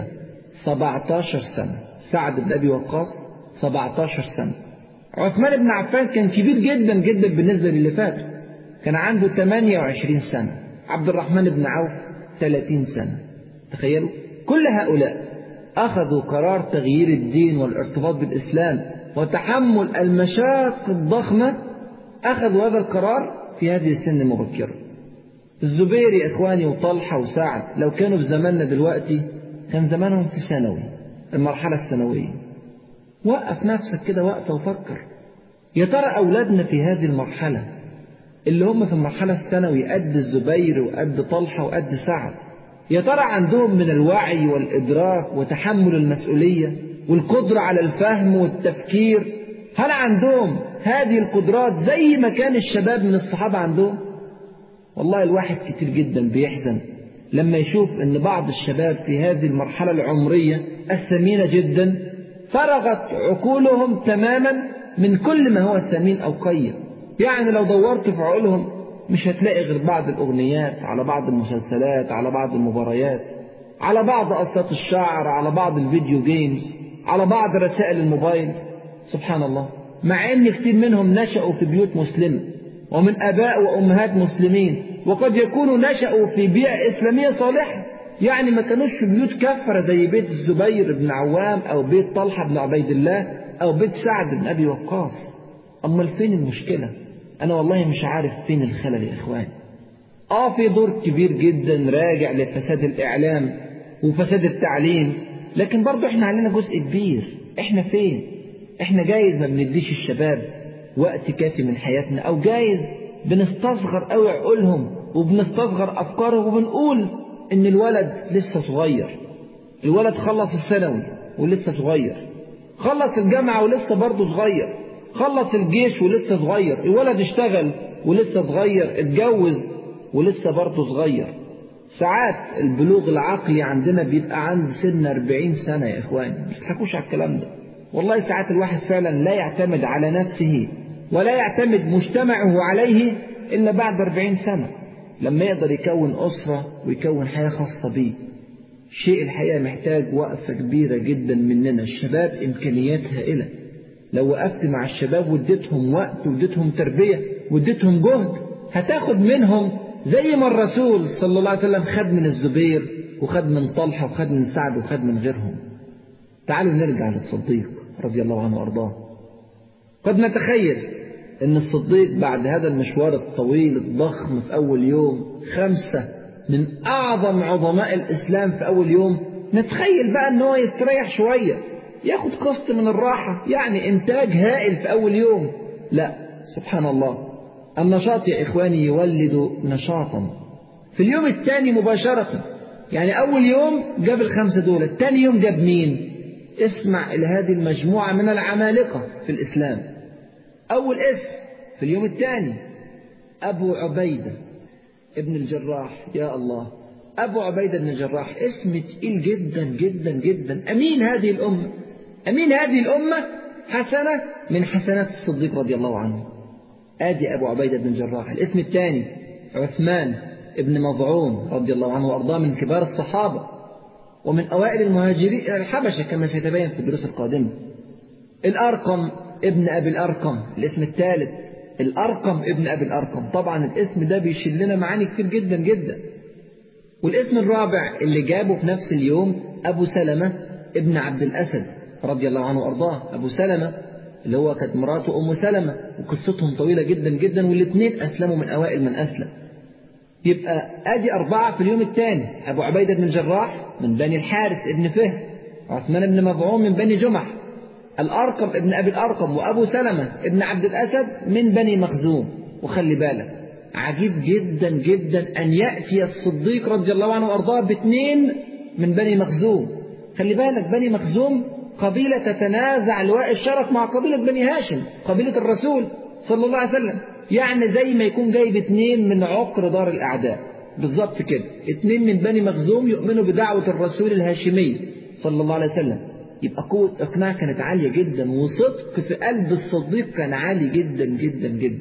17 سنة سعد بن أبي وقاص 17 سنة عثمان بن عفان كان كبير جدا جدا بالنسبة للي فاتوا كان عنده 28 سنة عبد الرحمن بن عوف 30 سنة تخيلوا كل هؤلاء أخذوا قرار تغيير الدين والارتباط بالإسلام وتحمل المشاق الضخمة أخذوا هذا القرار في هذه السن المبكرة الزبير يا إخواني وطلحة وسعد لو كانوا في زماننا دلوقتي كان زمانهم في ثانوي المرحلة الثانوية وقف نفسك كده وقفة وفكر يا ترى أولادنا في هذه المرحلة اللي هم في المرحلة الثانوي قد الزبير وقد طلحة وقد سعد يا ترى عندهم من الوعي والإدراك وتحمل المسؤولية والقدرة على الفهم والتفكير هل عندهم هذه القدرات زي ما كان الشباب من الصحابة عندهم والله الواحد كتير جدا بيحزن لما يشوف ان بعض الشباب في هذه المرحلة العمرية الثمينة جدا فرغت عقولهم تماما من كل ما هو ثمين أو قيم يعني لو دورت في عقولهم مش هتلاقي غير بعض الأغنيات على بعض المسلسلات على بعض المباريات على بعض قصات الشعر على بعض الفيديو جيمز على بعض رسائل الموبايل سبحان الله مع ان كتير منهم نشأوا في بيوت مسلمة ومن آباء وأمهات مسلمين وقد يكونوا نشأوا في بيئة إسلامية صالحة يعني ما كانوش في بيوت كفرة زي بيت الزبير بن عوام أو بيت طلحة بن عبيد الله أو بيت سعد بن أبي وقاص أمال فين المشكلة أنا والله مش عارف فين الخلل يا إخواني آه في دور كبير جدا راجع لفساد الإعلام وفساد التعليم لكن برضه إحنا علينا جزء كبير إحنا فين إحنا جايز ما بنديش الشباب وقت كافي من حياتنا أو جايز بنستصغر قوي عقولهم وبنستصغر أفكارهم وبنقول إن الولد لسه صغير الولد خلص الثانوي ولسه صغير خلص الجامعة ولسه برضه صغير خلص الجيش ولسه صغير الولد اشتغل ولسه صغير اتجوز ولسه برضه صغير ساعات البلوغ العقلي عندنا بيبقى عند سن 40 سنة يا إخواني ما تضحكوش على الكلام ده والله ساعات الواحد فعلا لا يعتمد على نفسه ولا يعتمد مجتمعه عليه إلا بعد 40 سنة لما يقدر يكون أسرة ويكون حياة خاصة بيه شيء الحقيقة محتاج وقفة كبيرة جدا مننا الشباب إمكانيات هائلة لو وقفت مع الشباب واديتهم وقت واديتهم تربية واديتهم جهد هتاخد منهم زي ما الرسول صلى الله عليه وسلم خد من الزبير وخد من طلحة وخد من سعد وخد من غيرهم تعالوا نرجع للصديق رضي الله عنه وأرضاه قد نتخيل أن الصديق بعد هذا المشوار الطويل الضخم في أول يوم خمسة من أعظم عظماء الإسلام في أول يوم نتخيل بقى أن هو يستريح شوية ياخد قسط من الراحة يعني إنتاج هائل في أول يوم لا سبحان الله النشاط يا إخواني يولد نشاطا في اليوم الثاني مباشرة يعني أول يوم جاب الخمسة دول الثاني يوم جاب مين اسمع إلى هذه المجموعة من العمالقة في الإسلام أول اسم في اليوم الثاني أبو عبيدة ابن الجراح يا الله أبو عبيدة بن الجراح اسم تقيل جدا جدا جدا أمين هذه الأمة أمين هذه الأمة حسنة من حسنات الصديق رضي الله عنه آدي أبو عبيدة بن الجراح الاسم الثاني عثمان ابن مضعون رضي الله عنه وأرضاه من كبار الصحابة ومن أوائل المهاجرين إلى الحبشة كما سيتبين في الدروس القادمة الأرقم ابن أبي الأرقم الاسم الثالث الأرقم ابن أبي الأرقم طبعا الاسم ده بيشيل لنا معاني كتير جدا جدا والاسم الرابع اللي جابه في نفس اليوم أبو سلمة ابن عبد الأسد رضي الله عنه وأرضاه أبو سلمة اللي هو كانت مراته أم سلمة وقصتهم طويلة جدا جدا والاثنين أسلموا من أوائل من أسلم يبقى أدي أربعة في اليوم الثاني أبو عبيدة بن الجراح من بني الحارث ابن فهر عثمان بن مضعون من بني جمح الأرقم ابن أبي الأرقم وأبو سلمة ابن عبد الأسد من بني مخزوم وخلي بالك عجيب جدا جدا أن يأتي الصديق رضي الله عنه وأرضاه باثنين من بني مخزوم خلي بالك بني مخزوم قبيلة تتنازع لواء الشرف مع قبيلة بني هاشم قبيلة الرسول صلى الله عليه وسلم يعني زي ما يكون جايب اثنين من عقر دار الأعداء بالظبط كده اثنين من بني مخزوم يؤمنوا بدعوة الرسول الهاشمي صلى الله عليه وسلم يبقى قوة إقناع كانت عالية جدا وصدق في قلب الصديق كان عالي جدا جدا جدا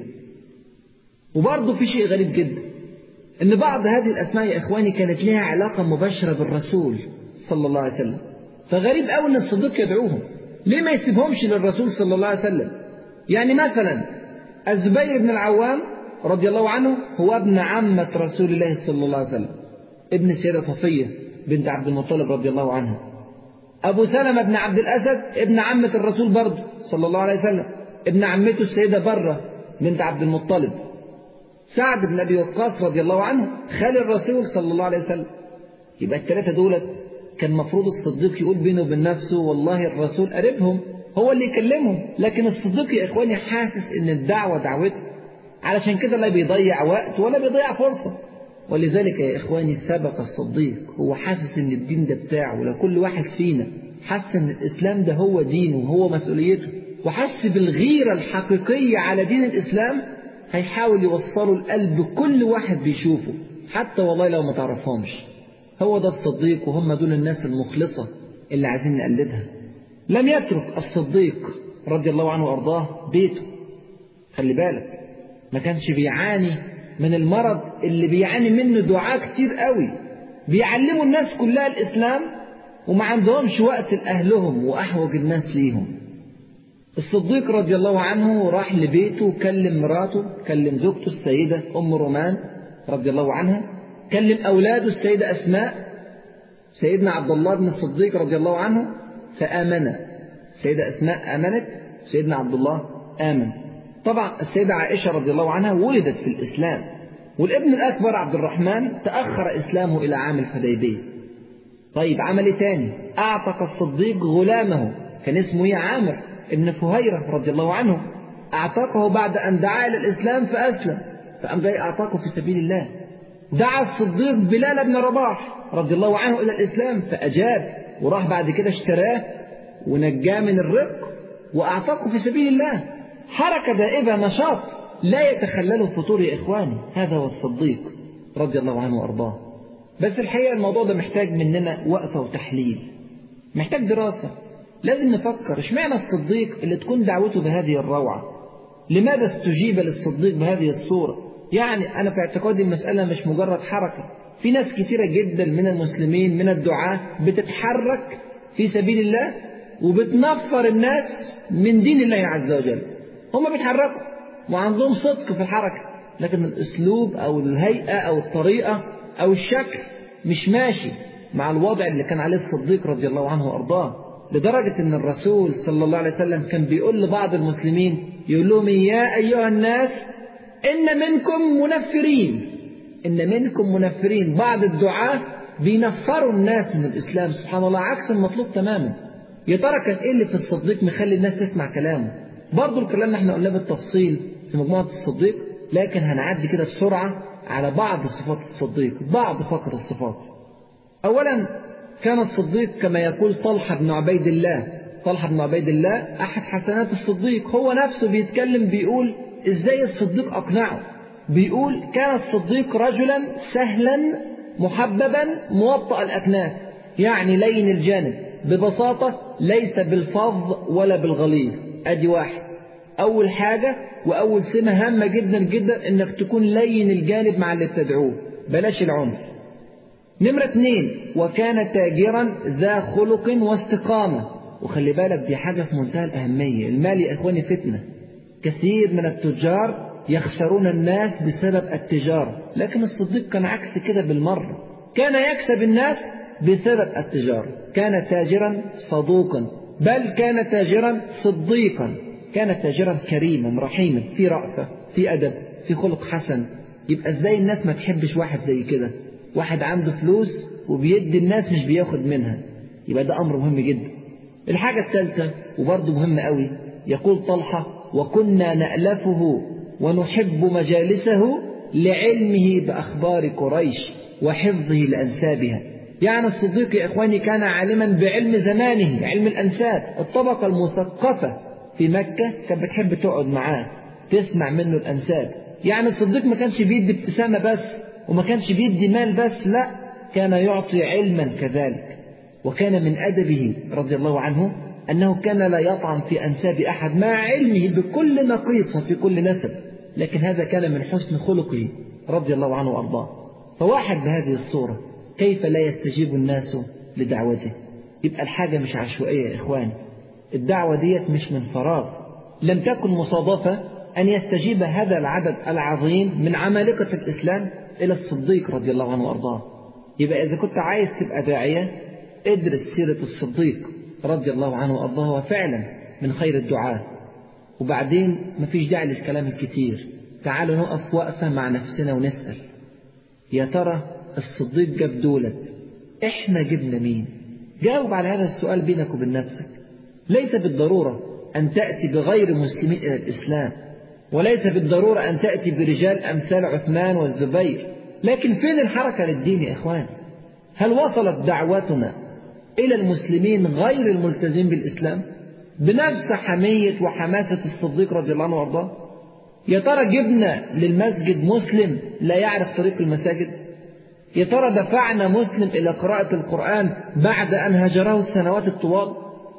وبرضه في شيء غريب جدا إن بعض هذه الأسماء يا إخواني كانت لها علاقة مباشرة بالرسول صلى الله عليه وسلم فغريب قوي إن الصديق يدعوهم ليه ما يسيبهمش للرسول صلى الله عليه وسلم يعني مثلا الزبير بن العوام رضي الله عنه هو ابن عمة رسول الله صلى الله عليه وسلم ابن السيدة صفية بنت عبد المطلب رضي الله عنها أبو سلمة بن عبد الأسد ابن عمة الرسول برضه صلى الله عليه وسلم ابن عمته السيدة برة بنت عبد المطلب سعد بن أبي وقاص رضي الله عنه خال الرسول صلى الله عليه وسلم يبقى الثلاثة دولت كان مفروض الصديق يقول بينه وبين نفسه والله الرسول قريبهم هو اللي يكلمهم لكن الصديق يا إخواني حاسس إن الدعوة دعوته علشان كده لا بيضيع وقت ولا بيضيع فرصة ولذلك يا إخواني سبق الصديق هو حاسس إن الدين ده بتاعه لكل واحد فينا حس إن الإسلام ده هو دينه وهو مسؤوليته وحس بالغيرة الحقيقية على دين الإسلام هيحاول يوصله لقلب كل واحد بيشوفه حتى والله لو ما تعرفهمش هو ده الصديق وهم دول الناس المخلصة اللي عايزين نقلدها لم يترك الصديق رضي الله عنه وأرضاه بيته خلي بالك ما كانش بيعاني من المرض اللي بيعاني منه دعاء كتير قوي بيعلموا الناس كلها الإسلام وما عندهمش وقت لأهلهم وأحوج الناس ليهم الصديق رضي الله عنه راح لبيته وكلم مراته كلم زوجته السيدة أم رومان رضي الله عنها كلم أولاده السيدة أسماء سيدنا عبد الله بن الصديق رضي الله عنه فآمن السيدة أسماء آمنت سيدنا عبد الله آمن طبعا السيدة عائشة رضي الله عنها ولدت في الإسلام والابن الأكبر عبد الرحمن تأخر إسلامه إلى عام الحديبية طيب عمل إيه تاني أعتق الصديق غلامه كان اسمه إيه عامر ابن فهيرة رضي الله عنه أعتقه بعد أن دعا إلى الإسلام فأسلم فقام جاي أعتقه في سبيل الله دعا الصديق بلال بن رباح رضي الله عنه إلى الإسلام فأجاب وراح بعد كده اشتراه ونجاه من الرق وأعتقه في سبيل الله حركة دائبة نشاط لا يتخلله فتور يا إخواني هذا هو الصديق رضي الله عنه وأرضاه بس الحقيقة الموضوع ده محتاج مننا وقفة وتحليل محتاج دراسة لازم نفكر اشمعنى الصديق اللي تكون دعوته بهذه الروعة لماذا استجيب للصديق بهذه الصورة يعني أنا في اعتقادي المسألة مش مجرد حركة في ناس كثيرة جدا من المسلمين من الدعاة بتتحرك في سبيل الله وبتنفر الناس من دين الله عز وجل هم بيتحركوا وعندهم صدق في الحركة لكن الأسلوب أو الهيئة أو الطريقة أو الشكل مش ماشي مع الوضع اللي كان عليه الصديق رضي الله عنه وأرضاه لدرجة أن الرسول صلى الله عليه وسلم كان بيقول لبعض المسلمين يقول لهم يا أيها الناس إن منكم منفرين إن منكم منفرين بعض الدعاة بينفروا الناس من الإسلام سبحان الله عكس المطلوب تماما يا ترى كان إيه اللي في الصديق مخلي الناس تسمع كلامه برضه الكلام اللي احنا قلناه بالتفصيل في مجموعة الصديق لكن هنعدي كده بسرعة على بعض صفات الصديق بعض فقط الصفات أولا كان الصديق كما يقول طلحة بن عبيد الله طلحة بن عبيد الله أحد حسنات الصديق هو نفسه بيتكلم بيقول إزاي الصديق أقنعه بيقول كان الصديق رجلا سهلا محببا موطأ الأكناف يعني لين الجانب ببساطة ليس بالفظ ولا بالغليظ أدي واحد أول حاجة وأول سمة هامة جدا جدا إنك تكون لين الجانب مع اللي بتدعوه بلاش العنف نمرة اتنين وكان تاجرا ذا خلق واستقامة وخلي بالك دي حاجة في منتهى الأهمية المال يا إخواني فتنة كثير من التجار يخسرون الناس بسبب التجارة لكن الصديق كان عكس كده بالمرة كان يكسب الناس بسبب التجارة كان تاجرا صدوقا بل كان تاجرا صديقا كان تاجرا كريما رحيما في رأفة في أدب في خلق حسن يبقى ازاي الناس ما تحبش واحد زي كده واحد عنده فلوس وبيدي الناس مش بياخد منها يبقى ده أمر مهم جدا الحاجة الثالثة وبرضه مهمة قوي يقول طلحة وكنا نألفه ونحب مجالسه لعلمه بأخبار قريش وحفظه لأنسابها يعني الصديق يا إخواني كان عالما بعلم زمانه علم الأنساب الطبقة المثقفة في مكة كانت بتحب تقعد معاه تسمع منه الأنساب يعني الصديق ما كانش بيدي ابتسامة بس وما كانش بيدي مال بس لا كان يعطي علما كذلك وكان من أدبه رضي الله عنه أنه كان لا يطعن في أنساب أحد مع علمه بكل نقيصة في كل نسب لكن هذا كان من حسن خلقه رضي الله عنه وأرضاه فواحد بهذه الصورة كيف لا يستجيب الناس لدعوته يبقى الحاجة مش عشوائية يا إخوان الدعوة ديت مش من فراغ لم تكن مصادفة أن يستجيب هذا العدد العظيم من عمالقة الإسلام إلى الصديق رضي الله عنه وأرضاه يبقى إذا كنت عايز تبقى داعية ادرس سيرة الصديق رضي الله عنه وأرضاه وفعلا من خير الدعاء وبعدين مفيش داعي للكلام الكتير تعالوا نقف وقفة مع نفسنا ونسأل يا ترى الصديق جاب دولت احنا جبنا مين جاوب على هذا السؤال بينك وبين نفسك ليس بالضرورة أن تأتي بغير مسلمين إلى الإسلام وليس بالضرورة أن تأتي برجال أمثال عثمان والزبير لكن فين الحركة للدين يا إخوان هل وصلت دعوتنا إلى المسلمين غير الملتزمين بالإسلام بنفس حمية وحماسة الصديق رضي الله عنه وارضاه يا ترى جبنا للمسجد مسلم لا يعرف طريق المساجد يا ترى دفعنا مسلم إلى قراءة القرآن بعد أن هجره السنوات الطوال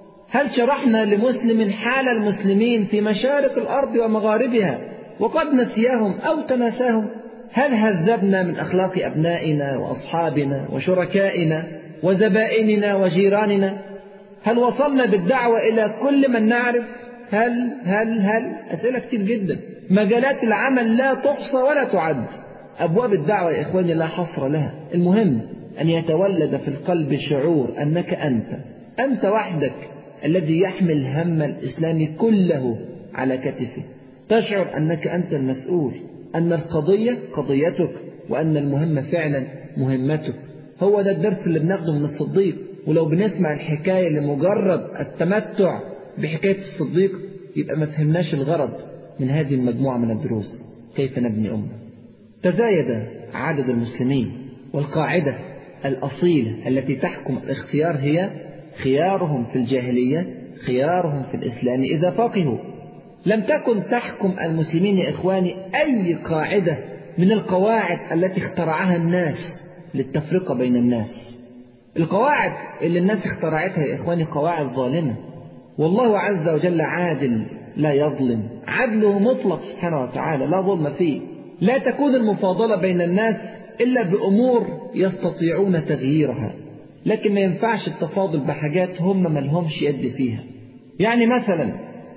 هل شرحنا لمسلم حال المسلمين في مشارق الأرض ومغاربها وقد نسياهم أو تناساهم هل هذبنا من أخلاق أبنائنا وأصحابنا وشركائنا وزبائننا وجيراننا هل وصلنا بالدعوة إلى كل من نعرف هل هل هل أسئلة كتير جدا مجالات العمل لا تحصى ولا تعد أبواب الدعوة يا إخواني لا حصر لها المهم أن يتولد في القلب شعور أنك أنت أنت وحدك الذي يحمل هم الإسلام كله على كتفه تشعر أنك أنت المسؤول أن القضية قضيتك وأن المهمة فعلا مهمتك هو ده الدرس اللي بناخده من الصديق ولو بنسمع الحكاية لمجرد التمتع بحكاية الصديق يبقى ما فهمناش الغرض من هذه المجموعة من الدروس كيف نبني أمة تزايد عدد المسلمين والقاعدة الأصيلة التي تحكم الاختيار هي خيارهم في الجاهلية خيارهم في الإسلام إذا فقهوا لم تكن تحكم المسلمين يا إخواني أي قاعدة من القواعد التي اخترعها الناس للتفرقة بين الناس القواعد اللي الناس اخترعتها يا إخواني قواعد ظالمة والله عز وجل عادل لا يظلم عدله مطلق سبحانه وتعالى لا ظلم فيه لا تكون المفاضلة بين الناس إلا بأمور يستطيعون تغييرها لكن ما ينفعش التفاضل بحاجات هم ما لهمش يد فيها يعني مثلا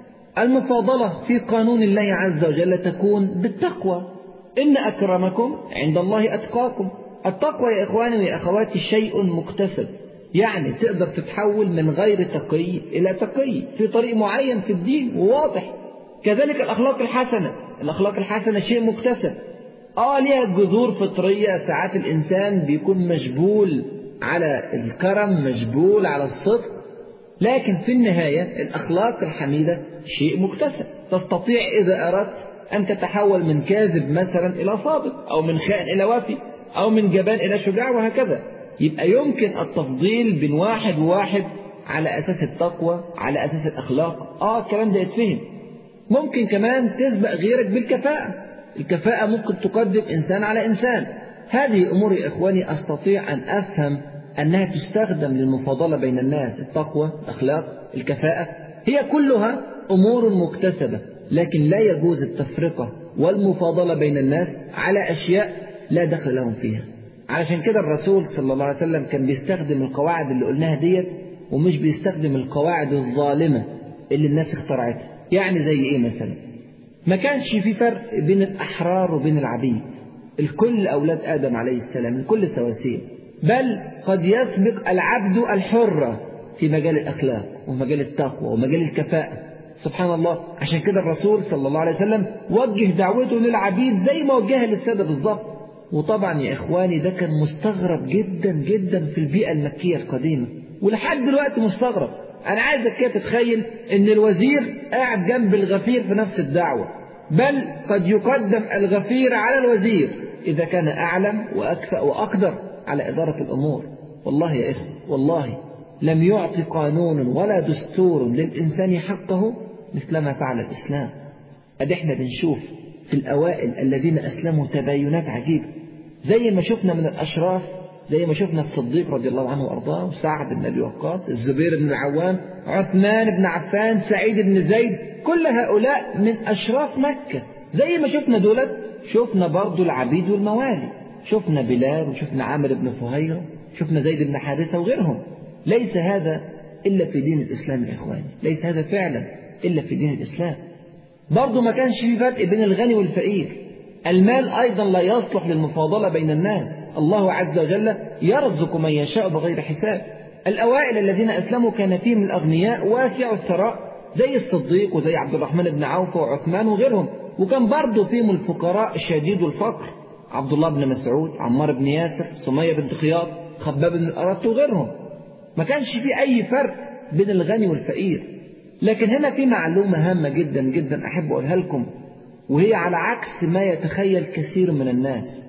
المفاضلة في قانون الله عز وجل تكون بالتقوى إن أكرمكم عند الله أتقاكم التقوى يا إخواني ويا أخواتي شيء مكتسب يعني تقدر تتحول من غير تقي إلى تقي في طريق معين في الدين وواضح كذلك الأخلاق الحسنة الأخلاق الحسنة شيء مكتسب آه ليها جذور فطرية ساعات الإنسان بيكون مجبول على الكرم مجبول على الصدق لكن في النهاية الأخلاق الحميدة شيء مكتسب تستطيع إذا أردت أن تتحول من كاذب مثلا إلى صادق أو من خائن إلى وافي أو من جبان إلى شجاع وهكذا يبقى يمكن التفضيل بين واحد وواحد على أساس التقوى على أساس الأخلاق آه الكلام ده يتفهم ممكن كمان تسبق غيرك بالكفاءة الكفاءة ممكن تقدم إنسان على إنسان هذه أمور يا إخواني أستطيع أن أفهم أنها تستخدم للمفاضلة بين الناس التقوى الأخلاق الكفاءة هي كلها أمور مكتسبة لكن لا يجوز التفرقة والمفاضلة بين الناس على أشياء لا دخل لهم فيها علشان كده الرسول صلى الله عليه وسلم كان بيستخدم القواعد اللي قلناها ديت ومش بيستخدم القواعد الظالمة اللي الناس اخترعتها يعني زي ايه مثلا ما كانش في فرق بين الأحرار وبين العبيد الكل أولاد آدم عليه السلام الكل سواسية بل قد يسبق العبد الحرة في مجال الأخلاق ومجال التقوى ومجال الكفاءة سبحان الله عشان كده الرسول صلى الله عليه وسلم وجه دعوته للعبيد زي ما وجهها للسادة بالظبط وطبعا يا إخواني ده كان مستغرب جدا جدا في البيئة المكية القديمة ولحد دلوقتي مستغرب أنا عايزك كده تتخيل إن الوزير قاعد جنب الغفير في نفس الدعوة بل قد يقدم الغفير على الوزير إذا كان أعلم وأكفأ وأقدر على إدارة الأمور والله يا إخوة والله لم يعطي قانون ولا دستور للإنسان حقه مثلما فعل الإسلام أدي إحنا بنشوف في الأوائل الذين أسلموا تباينات عجيبة زي ما شفنا من الأشراف زي ما شفنا الصديق رضي الله عنه وأرضاه وسعد بن أبي وقاص الزبير بن العوام عثمان بن عفان سعيد بن زيد كل هؤلاء من أشراف مكة زي ما شفنا دولت شفنا برضو العبيد والموالي شفنا بلال وشفنا عامر بن فهيرة شفنا زيد بن حارثة وغيرهم ليس هذا إلا في دين الإسلام يا إخواني ليس هذا فعلا إلا في دين الإسلام برضو ما كانش في فرق بين الغني والفقير المال أيضا لا يصلح للمفاضلة بين الناس الله عز وجل يرزق من يشاء بغير حساب الأوائل الذين أسلموا كان فيهم الأغنياء واسع الثراء زي الصديق وزي عبد الرحمن بن عوف وعثمان وغيرهم وكان برضه فيهم الفقراء شديد الفقر عبد الله بن مسعود عمار بن ياسر سمية بنت خياط خباب بن الأرط وغيرهم ما كانش في أي فرق بين الغني والفقير لكن هنا في معلومة هامة جدا جدا أحب أقولها لكم وهي على عكس ما يتخيل كثير من الناس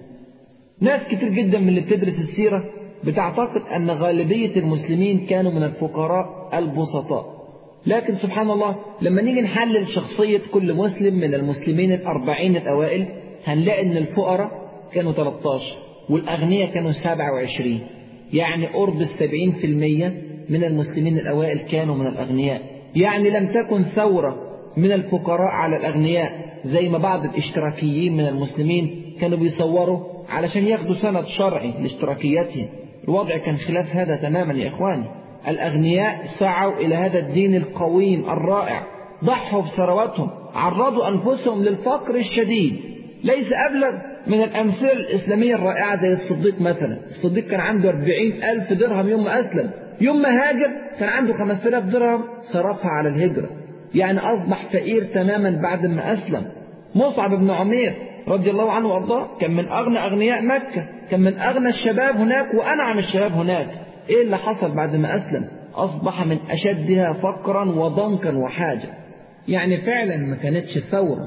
ناس كتير جدا من اللي بتدرس السيرة بتعتقد أن غالبية المسلمين كانوا من الفقراء البسطاء لكن سبحان الله لما نيجي نحلل شخصية كل مسلم من المسلمين الأربعين الأوائل هنلاقي أن الفقراء كانوا 13 والأغنياء كانوا 27 يعني قرب السبعين في المية من المسلمين الأوائل كانوا من الأغنياء يعني لم تكن ثورة من الفقراء على الأغنياء زي ما بعض الاشتراكيين من المسلمين كانوا بيصوروا علشان ياخدوا سند شرعي لاشتراكياتهم الوضع كان خلاف هذا تماما يا إخواني الأغنياء سعوا إلى هذا الدين القويم الرائع ضحوا بثرواتهم عرضوا أنفسهم للفقر الشديد ليس أبلغ من الأمثلة الإسلامية الرائعة زي الصديق مثلا الصديق كان عنده أربعين ألف درهم يوم ما أسلم يوم ما هاجر كان عنده خمسة آلاف درهم صرفها على الهجرة يعني أصبح فقير تماما بعد ما أسلم مصعب بن عمير رضي الله عنه وأرضاه كان من أغنى أغنياء مكة كان من أغنى الشباب هناك وأنعم الشباب هناك إيه اللي حصل بعد ما أسلم أصبح من أشدها فقرا وضنكا وحاجة يعني فعلا ما كانتش ثورة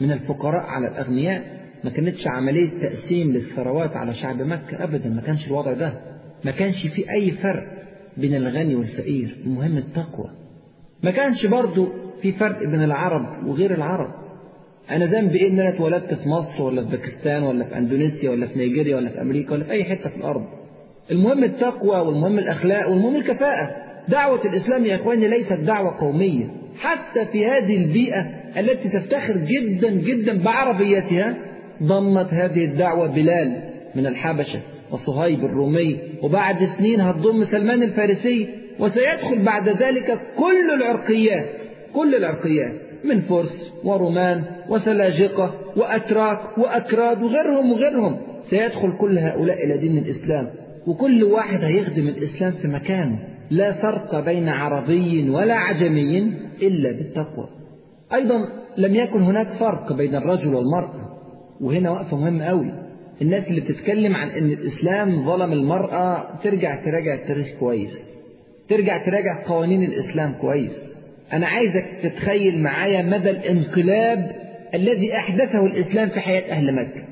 من الفقراء على الأغنياء ما كانتش عملية تقسيم للثروات على شعب مكة أبدا ما كانش الوضع ده ما كانش في أي فرق بين الغني والفقير المهم التقوى ما كانش برضو في فرق بين العرب وغير العرب أنا ذنبي إيه إن أنا اتولدت في مصر ولا في باكستان ولا في أندونيسيا ولا في نيجيريا ولا في أمريكا ولا في أي حتة في الأرض المهم التقوى والمهم الأخلاق والمهم الكفاءة دعوة الإسلام يا إخواني ليست دعوة قومية حتى في هذه البيئة التي تفتخر جدا جدا بعربيتها ضمت هذه الدعوة بلال من الحبشة وصهيب الرومي وبعد سنين هتضم سلمان الفارسي وسيدخل بعد ذلك كل العرقيات كل العرقيات من فرس ورومان وسلاجقة وأتراك وأكراد وغيرهم وغيرهم سيدخل كل هؤلاء إلى دين الإسلام وكل واحد هيخدم الإسلام في مكانه لا فرق بين عربي ولا عجمي إلا بالتقوى أيضا لم يكن هناك فرق بين الرجل والمرأة وهنا وقفة مهمة قوي الناس اللي بتتكلم عن أن الإسلام ظلم المرأة ترجع تراجع التاريخ كويس ترجع تراجع قوانين الإسلام كويس أنا عايزك تتخيل معايا مدى الانقلاب الذي أحدثه الإسلام في حياة أهل مكة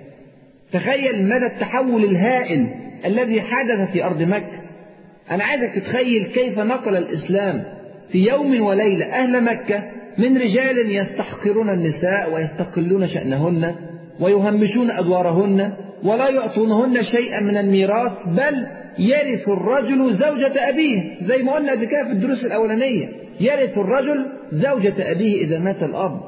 تخيل مدى التحول الهائل الذي حدث في أرض مكة أنا عايزك تتخيل كيف نقل الإسلام في يوم وليلة أهل مكة من رجال يستحقرون النساء ويستقلون شأنهن ويهمشون أدوارهن ولا يعطونهن شيئا من الميراث بل يرث الرجل زوجة أبيه زي ما قلنا قبل كده في الدروس الأولانية يرث الرجل زوجة أبيه إذا مات الأب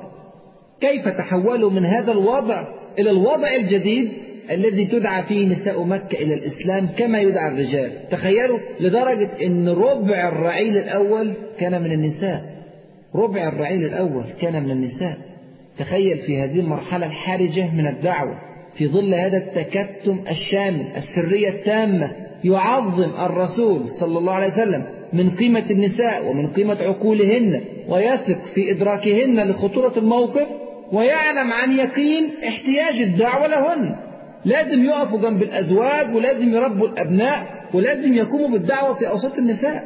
كيف تحولوا من هذا الوضع إلى الوضع الجديد الذي تدعى فيه نساء مكة إلى الإسلام كما يدعى الرجال تخيلوا لدرجة أن ربع الرعيل الأول كان من النساء ربع الرعيل الأول كان من النساء تخيل في هذه المرحلة الحرجة من الدعوة في ظل هذا التكتم الشامل السرية التامة يعظم الرسول صلى الله عليه وسلم من قيمة النساء ومن قيمة عقولهن ويثق في إدراكهن لخطورة الموقف ويعلم عن يقين احتياج الدعوة لهن لازم يقفوا جنب الأزواج ولازم يربوا الأبناء ولازم يقوموا بالدعوة في أوساط النساء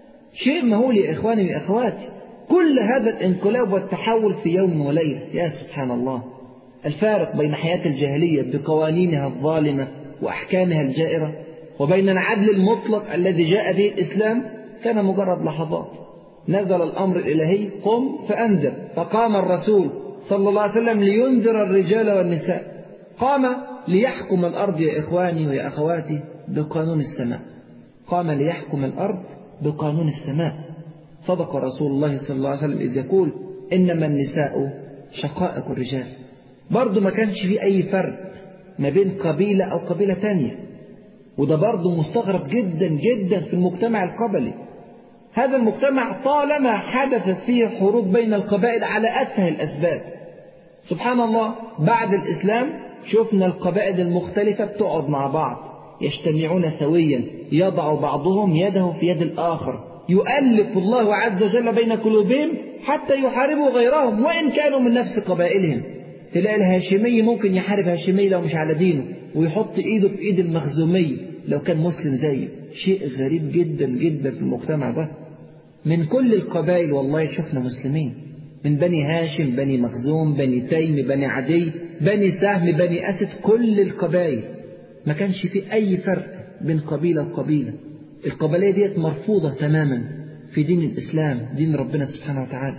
شيء مهول يا إخواني وأخواتي كل هذا الانقلاب والتحول في يوم وليلة يا سبحان الله الفارق بين حياة الجاهلية بقوانينها الظالمة وأحكامها الجائرة وبين العدل المطلق الذي جاء به الإسلام كان مجرد لحظات نزل الأمر الإلهي قم فأنذر فقام الرسول صلى الله عليه وسلم لينذر الرجال والنساء قام ليحكم الأرض يا إخواني ويا أخواتي بقانون السماء قام ليحكم الأرض بقانون السماء صدق رسول الله صلى الله عليه وسلم إذ يقول إنما النساء شقائق الرجال برضه ما كانش في أي فرق ما بين قبيلة أو قبيلة تانية وده برضه مستغرب جدا جدا في المجتمع القبلي هذا المجتمع طالما حدثت فيه حروب بين القبائل على أتفه الأسباب سبحان الله بعد الإسلام شفنا القبائل المختلفة بتقعد مع بعض يجتمعون سويا يضع بعضهم يده في يد الآخر يؤلف الله عز وجل بين قلوبهم حتى يحاربوا غيرهم وإن كانوا من نفس قبائلهم تلاقي الهاشمي ممكن يحارب هاشمي لو مش على دينه ويحط إيده في إيد المخزومي لو كان مسلم زيه شيء غريب جدا جدا في المجتمع ده من كل القبائل والله شفنا مسلمين من بني هاشم بني مخزوم بني تيم بني عدي بني سهم بني أسد كل القبائل ما كانش في أي فرق بين قبيلة وقبيلة القبلية ديت مرفوضة تماما في دين الإسلام دين ربنا سبحانه وتعالى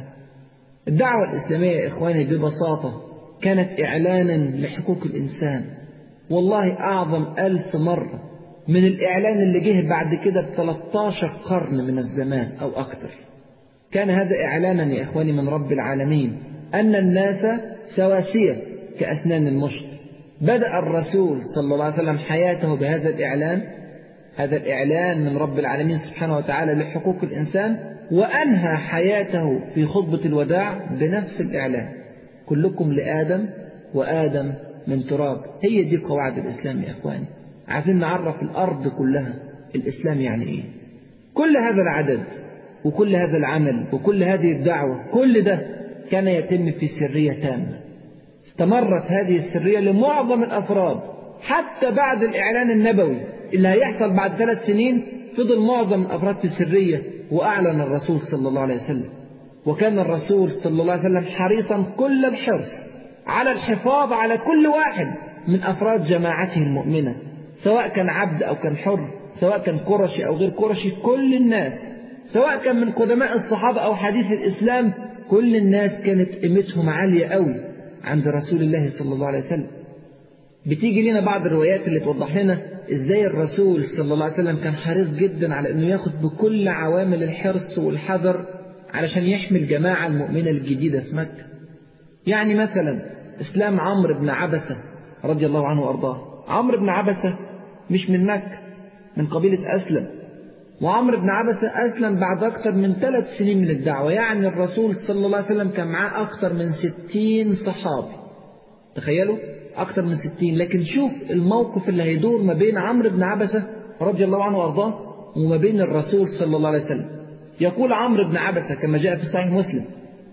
الدعوة الإسلامية يا إخواني ببساطة كانت إعلانا لحقوق الإنسان والله أعظم ألف مرة من الإعلان اللي جه بعد كده ب 13 قرن من الزمان أو أكثر كان هذا إعلانا يا إخواني من رب العالمين أن الناس سواسية كأسنان المشط بدأ الرسول صلى الله عليه وسلم حياته بهذا الإعلان هذا الإعلان من رب العالمين سبحانه وتعالى لحقوق الإنسان وأنهى حياته في خطبة الوداع بنفس الإعلان كلكم لآدم وآدم من تراب هي دي قواعد الإسلام يا إخواني عايزين نعرف الأرض كلها الإسلام يعني إيه كل هذا العدد وكل هذا العمل وكل هذه الدعوة كل ده كان يتم في سرية تامة استمرت هذه السرية لمعظم الأفراد حتى بعد الإعلان النبوي اللي هيحصل بعد ثلاث سنين فضل معظم الأفراد في السرية وأعلن الرسول صلى الله عليه وسلم وكان الرسول صلى الله عليه وسلم حريصا كل الحرص على الحفاظ على كل واحد من أفراد جماعته المؤمنة سواء كان عبد أو كان حر سواء كان قرشي أو غير قرشي كل الناس سواء كان من قدماء الصحابة أو حديث الإسلام كل الناس كانت قيمتهم عالية قوي عند رسول الله صلى الله عليه وسلم بتيجي لنا بعض الروايات اللي توضح لنا ازاي الرسول صلى الله عليه وسلم كان حريص جدا على انه ياخد بكل عوامل الحرص والحذر علشان يحمي الجماعة المؤمنة الجديدة في مكة يعني مثلا اسلام عمرو بن عبسة رضي الله عنه وارضاه عمرو بن عبسة مش من مكة من قبيلة أسلم وعمرو بن عبسة أسلم بعد أكثر من ثلاث سنين من الدعوة يعني الرسول صلى الله عليه وسلم كان معاه أكثر من ستين صحابي تخيلوا أكثر من ستين لكن شوف الموقف اللي هيدور ما بين عمرو بن عبسة رضي الله عنه وأرضاه وما بين الرسول صلى الله عليه وسلم يقول عمرو بن عبسة كما جاء في صحيح مسلم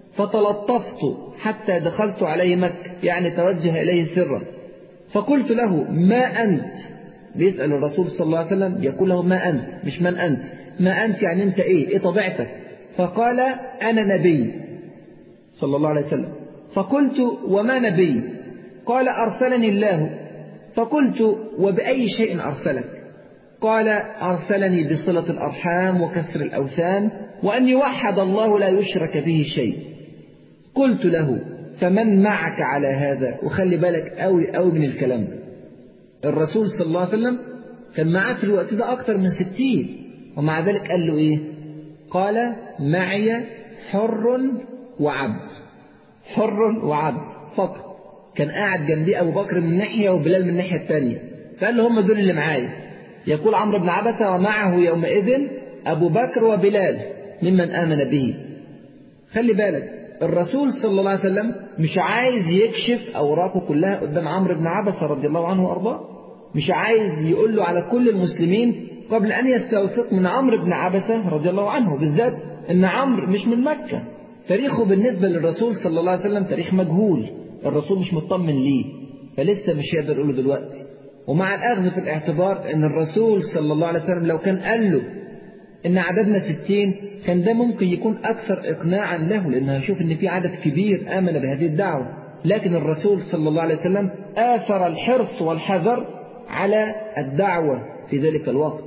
فتلطفت حتى دخلت عليه مكة يعني توجه إليه سرا فقلت له ما أنت بيسأل الرسول صلى الله عليه وسلم يقول له ما أنت مش من أنت ما أنت يعني أنت إيه إيه طبيعتك فقال أنا نبي صلى الله عليه وسلم فقلت وما نبي قال أرسلني الله فقلت وبأي شيء أرسلك قال أرسلني بصلة الأرحام وكسر الأوثان وأن يوحد الله لا يشرك به شيء قلت له فمن معك على هذا وخلي بالك قوي قوي من الكلام ده الرسول صلى الله عليه وسلم كان معاه في الوقت ده أكتر من ستين ومع ذلك قال له إيه قال معي حر وعبد حر وعبد فقط كان قاعد جنبي أبو بكر من ناحية وبلال من الناحية الثانية فقال له هم دول اللي معايا يقول عمرو بن عبسة ومعه يومئذ أبو بكر وبلال ممن آمن به خلي بالك الرسول صلى الله عليه وسلم مش عايز يكشف أوراقه كلها قدام عمرو بن عبسة رضي الله عنه وأرضاه مش عايز يقول له على كل المسلمين قبل أن يستوثق من عمرو بن عبسة رضي الله عنه بالذات أن عمرو مش من مكة تاريخه بالنسبة للرسول صلى الله عليه وسلم تاريخ مجهول الرسول مش مطمن ليه فلسه مش يقدر يقوله دلوقتي ومع الأخذ في الاعتبار أن الرسول صلى الله عليه وسلم لو كان قال له إن عددنا ستين كان ده ممكن يكون أكثر إقناعا له لأنه هيشوف إن في عدد كبير آمن بهذه الدعوة لكن الرسول صلى الله عليه وسلم آثر الحرص والحذر على الدعوة في ذلك الوقت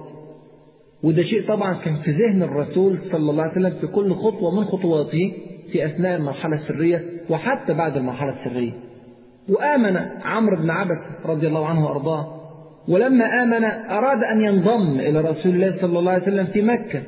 وده شيء طبعا كان في ذهن الرسول صلى الله عليه وسلم في كل خطوة من خطواته في أثناء المرحلة السرية وحتى بعد المرحلة السرية وآمن عمرو بن عبس رضي الله عنه وأرضاه ولما آمن أراد أن ينضم إلى رسول الله صلى الله عليه وسلم في مكة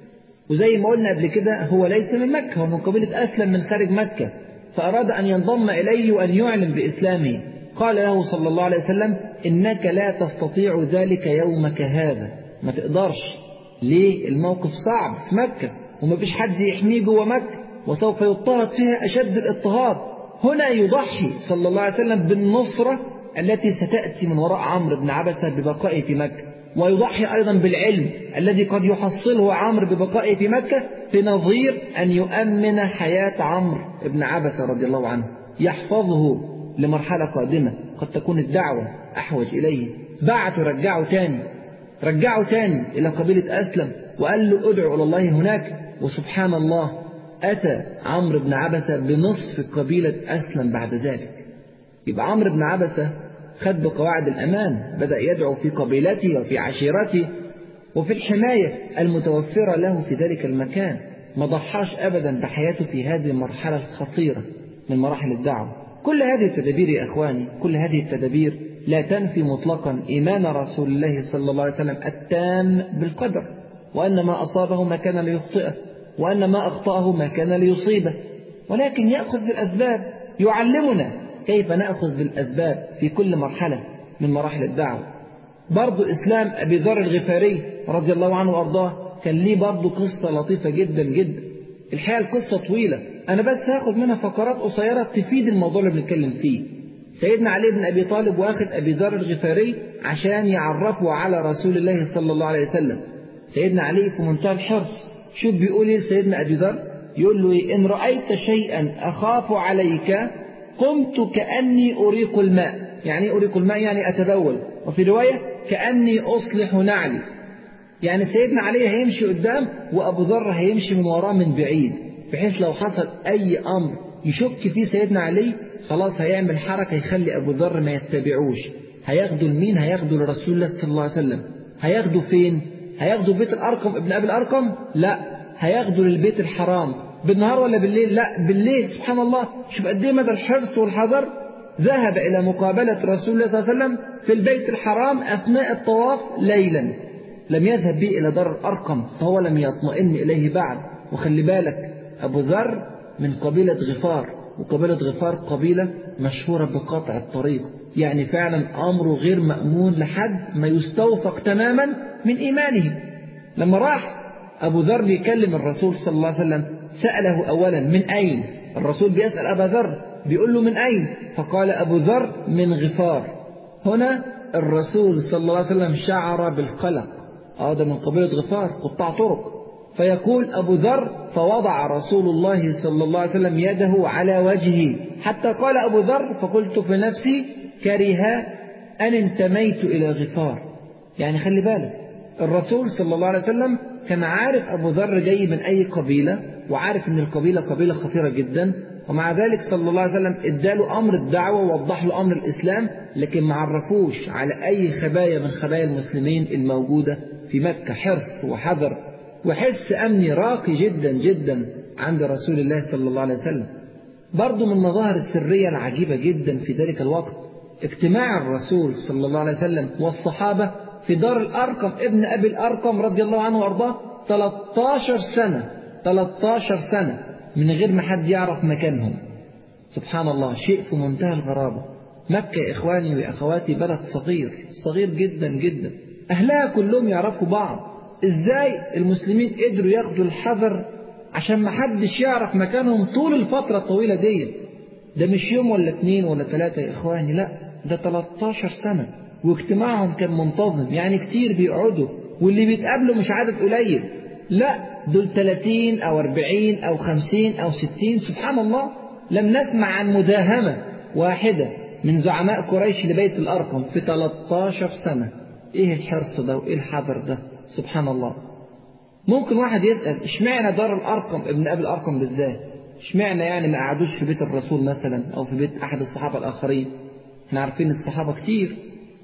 وزي ما قلنا قبل كده هو ليس من مكة هو من قبيلة أسلم من خارج مكة فأراد أن ينضم إليه وأن يعلن بإسلامه قال له صلى الله عليه وسلم إنك لا تستطيع ذلك يومك هذا ما تقدرش ليه الموقف صعب في مكة وما فيش حد يحميه جوه مكة وسوف يضطهد فيها أشد الاضطهاد هنا يضحي صلى الله عليه وسلم بالنصرة التي ستأتي من وراء عمرو بن عبسة ببقائه في مكة ويضحي أيضا بالعلم الذي قد يحصله عمرو ببقائه في مكة في نظير أن يؤمن حياة عمرو بن عبسة رضي الله عنه يحفظه لمرحلة قادمة قد تكون الدعوة أحوج إليه بعته رجعه تاني رجعه تاني إلى قبيلة أسلم وقال له ادعو إلى الله هناك وسبحان الله أتى عمرو بن عبسة بنصف قبيلة أسلم بعد ذلك يبقى عمرو بن عبسة خد بقواعد الأمان بدأ يدعو في قبيلته وفي عشيرته وفي الحماية المتوفرة له في ذلك المكان ما ضحاش أبدا بحياته في هذه المرحلة الخطيرة من مراحل الدعوة كل هذه التدابير يا إخواني كل هذه التدابير لا تنفي مطلقا إيمان رسول الله صلى الله عليه وسلم التام بالقدر وأن ما أصابه ما كان ليخطئه وأن ما أخطأه ما كان ليصيبه ولكن يأخذ بالأسباب يعلمنا كيف نأخذ بالأسباب في كل مرحلة من مراحل الدعوة برضو إسلام أبي ذر الغفاري رضي الله عنه وأرضاه كان ليه برضو قصة لطيفة جدا جدا الحقيقة القصة طويلة أنا بس هاخد منها فقرات قصيرة تفيد الموضوع اللي بنتكلم فيه سيدنا علي بن أبي طالب واخد أبي ذر الغفاري عشان يعرفه على رسول الله صلى الله عليه وسلم سيدنا علي في منتهى الحرص شوف بيقول ايه سيدنا أبي ذر يقول له إيه إن رأيت شيئا أخاف عليك قمت كأني أريق الماء يعني أريق الماء يعني أتبول وفي رواية كأني أصلح نعلي يعني سيدنا علي هيمشي قدام وأبو ذر هيمشي من وراه من بعيد بحيث لو حصل أي أمر يشك فيه سيدنا علي خلاص هيعمل حركة يخلي أبو ذر ما يتبعوش هياخدوا لمين هياخدوا لرسول الله صلى الله عليه وسلم هياخدوا فين هياخدوا بيت الأرقم ابن أبي الأرقم لا هياخدوا للبيت الحرام بالنهار ولا بالليل لا بالليل سبحان الله شوف قد ايه مدى الحرص والحذر ذهب إلى مقابلة رسول الله صلى الله عليه وسلم في البيت الحرام أثناء الطواف ليلا لم يذهب به إلى دار الأرقم فهو لم يطمئن إليه بعد وخلي بالك أبو ذر من قبيلة غفار وقبيلة غفار قبيلة مشهورة بقطع الطريق يعني فعلا أمره غير مأمون لحد ما يستوفق تماما من إيمانه لما راح أبو ذر يكلم الرسول صلى الله عليه وسلم سأله أولا من أين الرسول بيسأل أبا ذر بيقول له من أين فقال أبو ذر من غفار هنا الرسول صلى الله عليه وسلم شعر بالقلق هذا من قبيلة غفار قطاع طرق فيقول أبو ذر فوضع رسول الله صلى الله عليه وسلم يده على وجهه حتى قال أبو ذر فقلت في نفسي كره أن انتميت إلى غفار يعني خلي بالك الرسول صلى الله عليه وسلم كان عارف أبو ذر جاي من أي قبيلة وعارف أن القبيلة قبيلة خطيرة جدا ومع ذلك صلى الله عليه وسلم اداله أمر الدعوة ووضح له أمر الإسلام لكن ما عرفوش على أي خبايا من خبايا المسلمين الموجودة في مكة حرص وحذر وحس أمني راقي جدا جدا عند رسول الله صلى الله عليه وسلم برضو من المظاهر السرية العجيبة جدا في ذلك الوقت اجتماع الرسول صلى الله عليه وسلم والصحابة في دار الأرقم ابن أبي الأرقم رضي الله عنه وأرضاه 13 سنة 13 سنة من غير ما حد يعرف مكانهم سبحان الله شيء في منتهى الغرابة مكة يا إخواني وأخواتي بلد صغير صغير جدا جدا أهلها كلهم يعرفوا بعض إزاي المسلمين قدروا ياخدوا الحذر عشان ما حدش يعرف مكانهم طول الفترة الطويلة دي ده مش يوم ولا اتنين ولا ثلاثة يا إخواني لا ده 13 سنة واجتماعهم كان منتظم يعني كتير بيقعدوا واللي بيتقابلوا مش عدد قليل لا دول 30 أو 40 أو 50 أو 60 سبحان الله لم نسمع عن مداهمة واحدة من زعماء قريش لبيت الأرقم في 13 سنة إيه الحرص ده وإيه الحذر ده سبحان الله ممكن واحد يسأل اشمعنى دار الأرقم ابن أبي الأرقم بالذات اشمعنى يعني ما قعدوش في بيت الرسول مثلا أو في بيت أحد الصحابة الآخرين احنا عارفين الصحابة كتير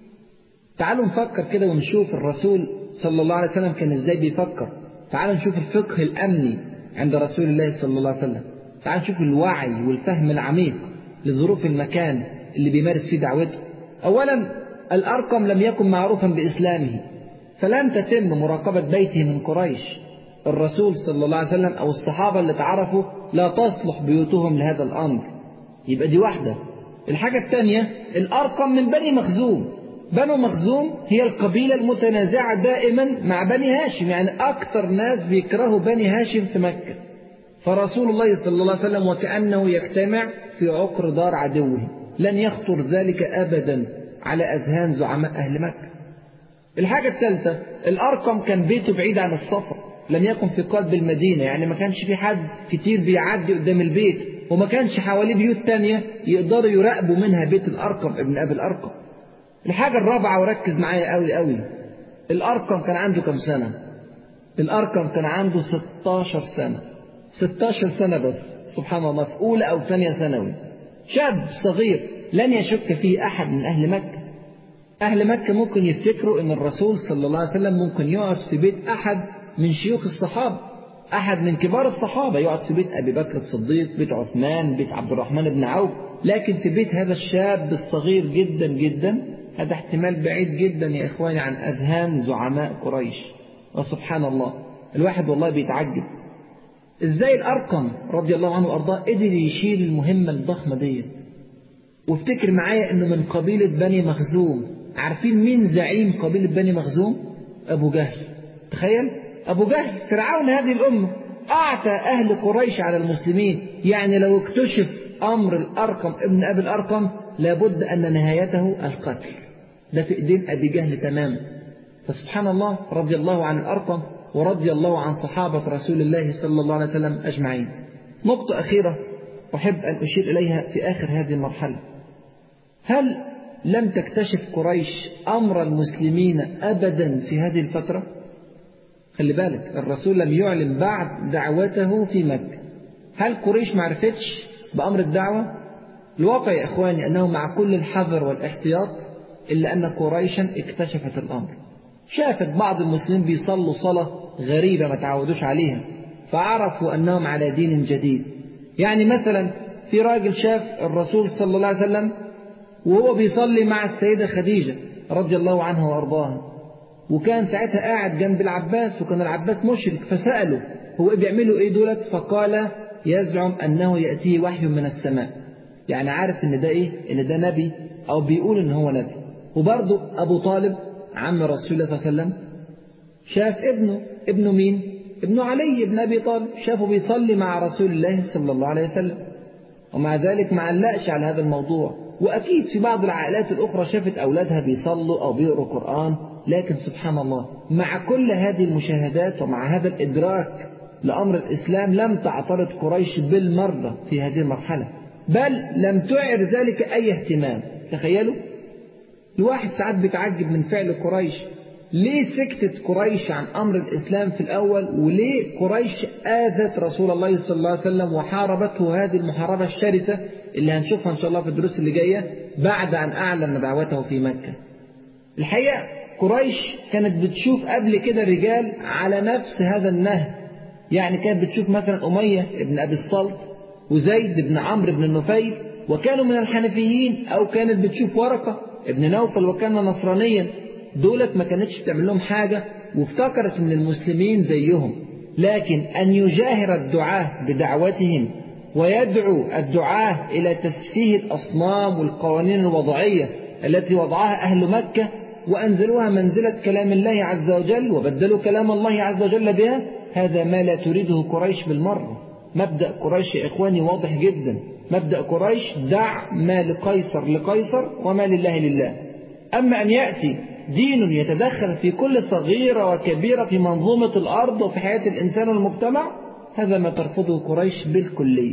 تعالوا نفكر كده ونشوف الرسول صلى الله عليه وسلم كان ازاي بيفكر تعالوا نشوف الفقه الأمني عند رسول الله صلى الله عليه وسلم تعالوا نشوف الوعي والفهم العميق لظروف المكان اللي بيمارس فيه دعوته أولا الأرقم لم يكن معروفا بإسلامه فلم تتم مراقبة بيته من قريش الرسول صلى الله عليه وسلم أو الصحابة اللي تعرفوا لا تصلح بيوتهم لهذا الأمر يبقى دي واحدة الحاجة الثانية الأرقم من بني مخزوم بنو مخزوم هي القبيلة المتنازعة دائما مع بني هاشم يعني أكثر ناس بيكرهوا بني هاشم في مكة فرسول الله صلى الله عليه وسلم وكأنه يجتمع في عقر دار عدوه لن يخطر ذلك أبدا على أذهان زعماء أهل مكة الحاجة الثالثة الأرقم كان بيته بعيد عن السفر لم يكن في قلب المدينة يعني ما كانش في حد كتير بيعدي قدام البيت وما كانش حواليه بيوت تانية يقدروا يراقبوا منها بيت الأرقم ابن أبي الأرقم الحاجة الرابعة وركز معايا قوي قوي الأرقم كان عنده كم سنة الأرقم كان عنده 16 سنة 16 سنة بس سبحان الله في أولى أو ثانية ثانوي شاب صغير لن يشك فيه أحد من أهل مكة أهل مكة ممكن يفتكروا أن الرسول صلى الله عليه وسلم ممكن يقعد في بيت أحد من شيوخ الصحابة أحد من كبار الصحابة يقعد في بيت أبي بكر الصديق بيت عثمان بيت عبد الرحمن بن عوف لكن في بيت هذا الشاب الصغير جدا جدا هذا احتمال بعيد جدا يا إخواني عن أذهان زعماء قريش وسبحان الله الواحد والله بيتعجب ازاي الأرقم رضي الله عنه وأرضاه قدر يشيل المهمة الضخمة ديت وافتكر معايا انه من قبيلة بني مخزوم عارفين مين زعيم قبيلة بني مخزوم أبو جهل تخيل أبو جهل فرعون هذه الأمة أعتى أهل قريش على المسلمين يعني لو اكتشف أمر الأرقم ابن أبي الأرقم لابد أن نهايته القتل ده في إيدين أبي جهل تماما فسبحان الله رضي الله عن الأرقم ورضي الله عن صحابة رسول الله صلى الله عليه وسلم أجمعين نقطة أخيرة أحب أن أشير إليها في آخر هذه المرحلة هل لم تكتشف قريش أمر المسلمين أبدا في هذه الفترة خلي بالك الرسول لم يعلن بعد دعوته في مكة هل قريش ما عرفتش بأمر الدعوة الواقع يا إخواني أنه مع كل الحذر والاحتياط إلا أن قريشا اكتشفت الأمر شافت بعض المسلمين بيصلوا صلاة غريبة ما تعودوش عليها فعرفوا أنهم على دين جديد يعني مثلا في راجل شاف الرسول صلى الله عليه وسلم وهو بيصلي مع السيدة خديجة رضي الله عنها وأرضاها وكان ساعتها قاعد جنب العباس وكان العباس مشرك فسأله هو بيعملوا ايه دولت فقال يزعم أنه يأتيه وحي من السماء يعني عارف ان ده ايه ان ده نبي او بيقول ان هو نبي وبرضه ابو طالب عم رسول الله صلى الله عليه وسلم شاف ابنه ابنه مين ابنه علي بن ابي طالب شافه بيصلي مع رسول الله صلى الله عليه وسلم ومع ذلك ما علقش على هذا الموضوع واكيد في بعض العائلات الاخرى شافت اولادها بيصلوا او بيقروا قران لكن سبحان الله مع كل هذه المشاهدات ومع هذا الادراك لامر الاسلام لم تعترض قريش بالمره في هذه المرحله بل لم تعر ذلك أي اهتمام تخيلوا الواحد ساعات بيتعجب من فعل قريش ليه سكتت قريش عن أمر الإسلام في الأول وليه قريش آذت رسول الله صلى الله عليه وسلم وحاربته هذه المحاربة الشرسة اللي هنشوفها إن شاء الله في الدروس اللي جاية بعد أن أعلن دعوته في مكة الحقيقة قريش كانت بتشوف قبل كده رجال على نفس هذا النهج يعني كانت بتشوف مثلا أمية ابن أبي الصلت وزيد بن عمرو بن النفيل وكانوا من الحنفيين أو كانت بتشوف ورقة ابن نوفل وكان نصرانيا دولت ما كانتش بتعمل لهم حاجة وافتكرت ان المسلمين زيهم لكن أن يجاهر الدعاة بدعوتهم ويدعو الدعاة إلى تسفيه الأصنام والقوانين الوضعية التي وضعها أهل مكة وأنزلوها منزلة كلام الله عز وجل وبدلوا كلام الله عز وجل بها هذا ما لا تريده قريش بالمرة مبدأ قريش يا إخواني واضح جدا مبدأ قريش دع ما لقيصر لقيصر وما لله لله أما أن يأتي دين يتدخل في كل صغيرة وكبيرة في منظومة الأرض وفي حياة الإنسان والمجتمع هذا ما ترفضه قريش بالكلية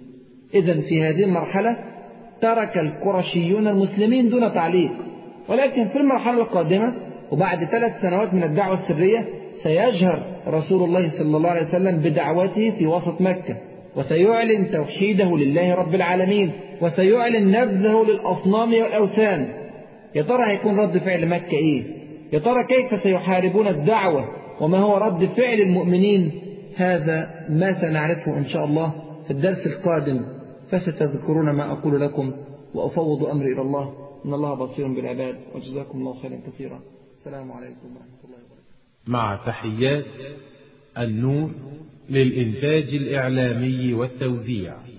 إذا في هذه المرحلة ترك القرشيون المسلمين دون تعليق ولكن في المرحلة القادمة وبعد ثلاث سنوات من الدعوة السرية سيجهر رسول الله صلى الله عليه وسلم بدعوته في وسط مكة وسيعلن توحيده لله رب العالمين وسيعلن نبذه للأصنام والأوثان يا ترى هيكون رد فعل مكة إيه يا ترى كيف سيحاربون الدعوة وما هو رد فعل المؤمنين هذا ما سنعرفه إن شاء الله في الدرس القادم فستذكرون ما أقول لكم وأفوض أمري إلى الله إن الله بصير بالعباد وجزاكم الله خيرا كثيرا السلام عليكم ورحمة الله وبركاته مع تحيات النور للإنتاج الإعلامي والتوزيع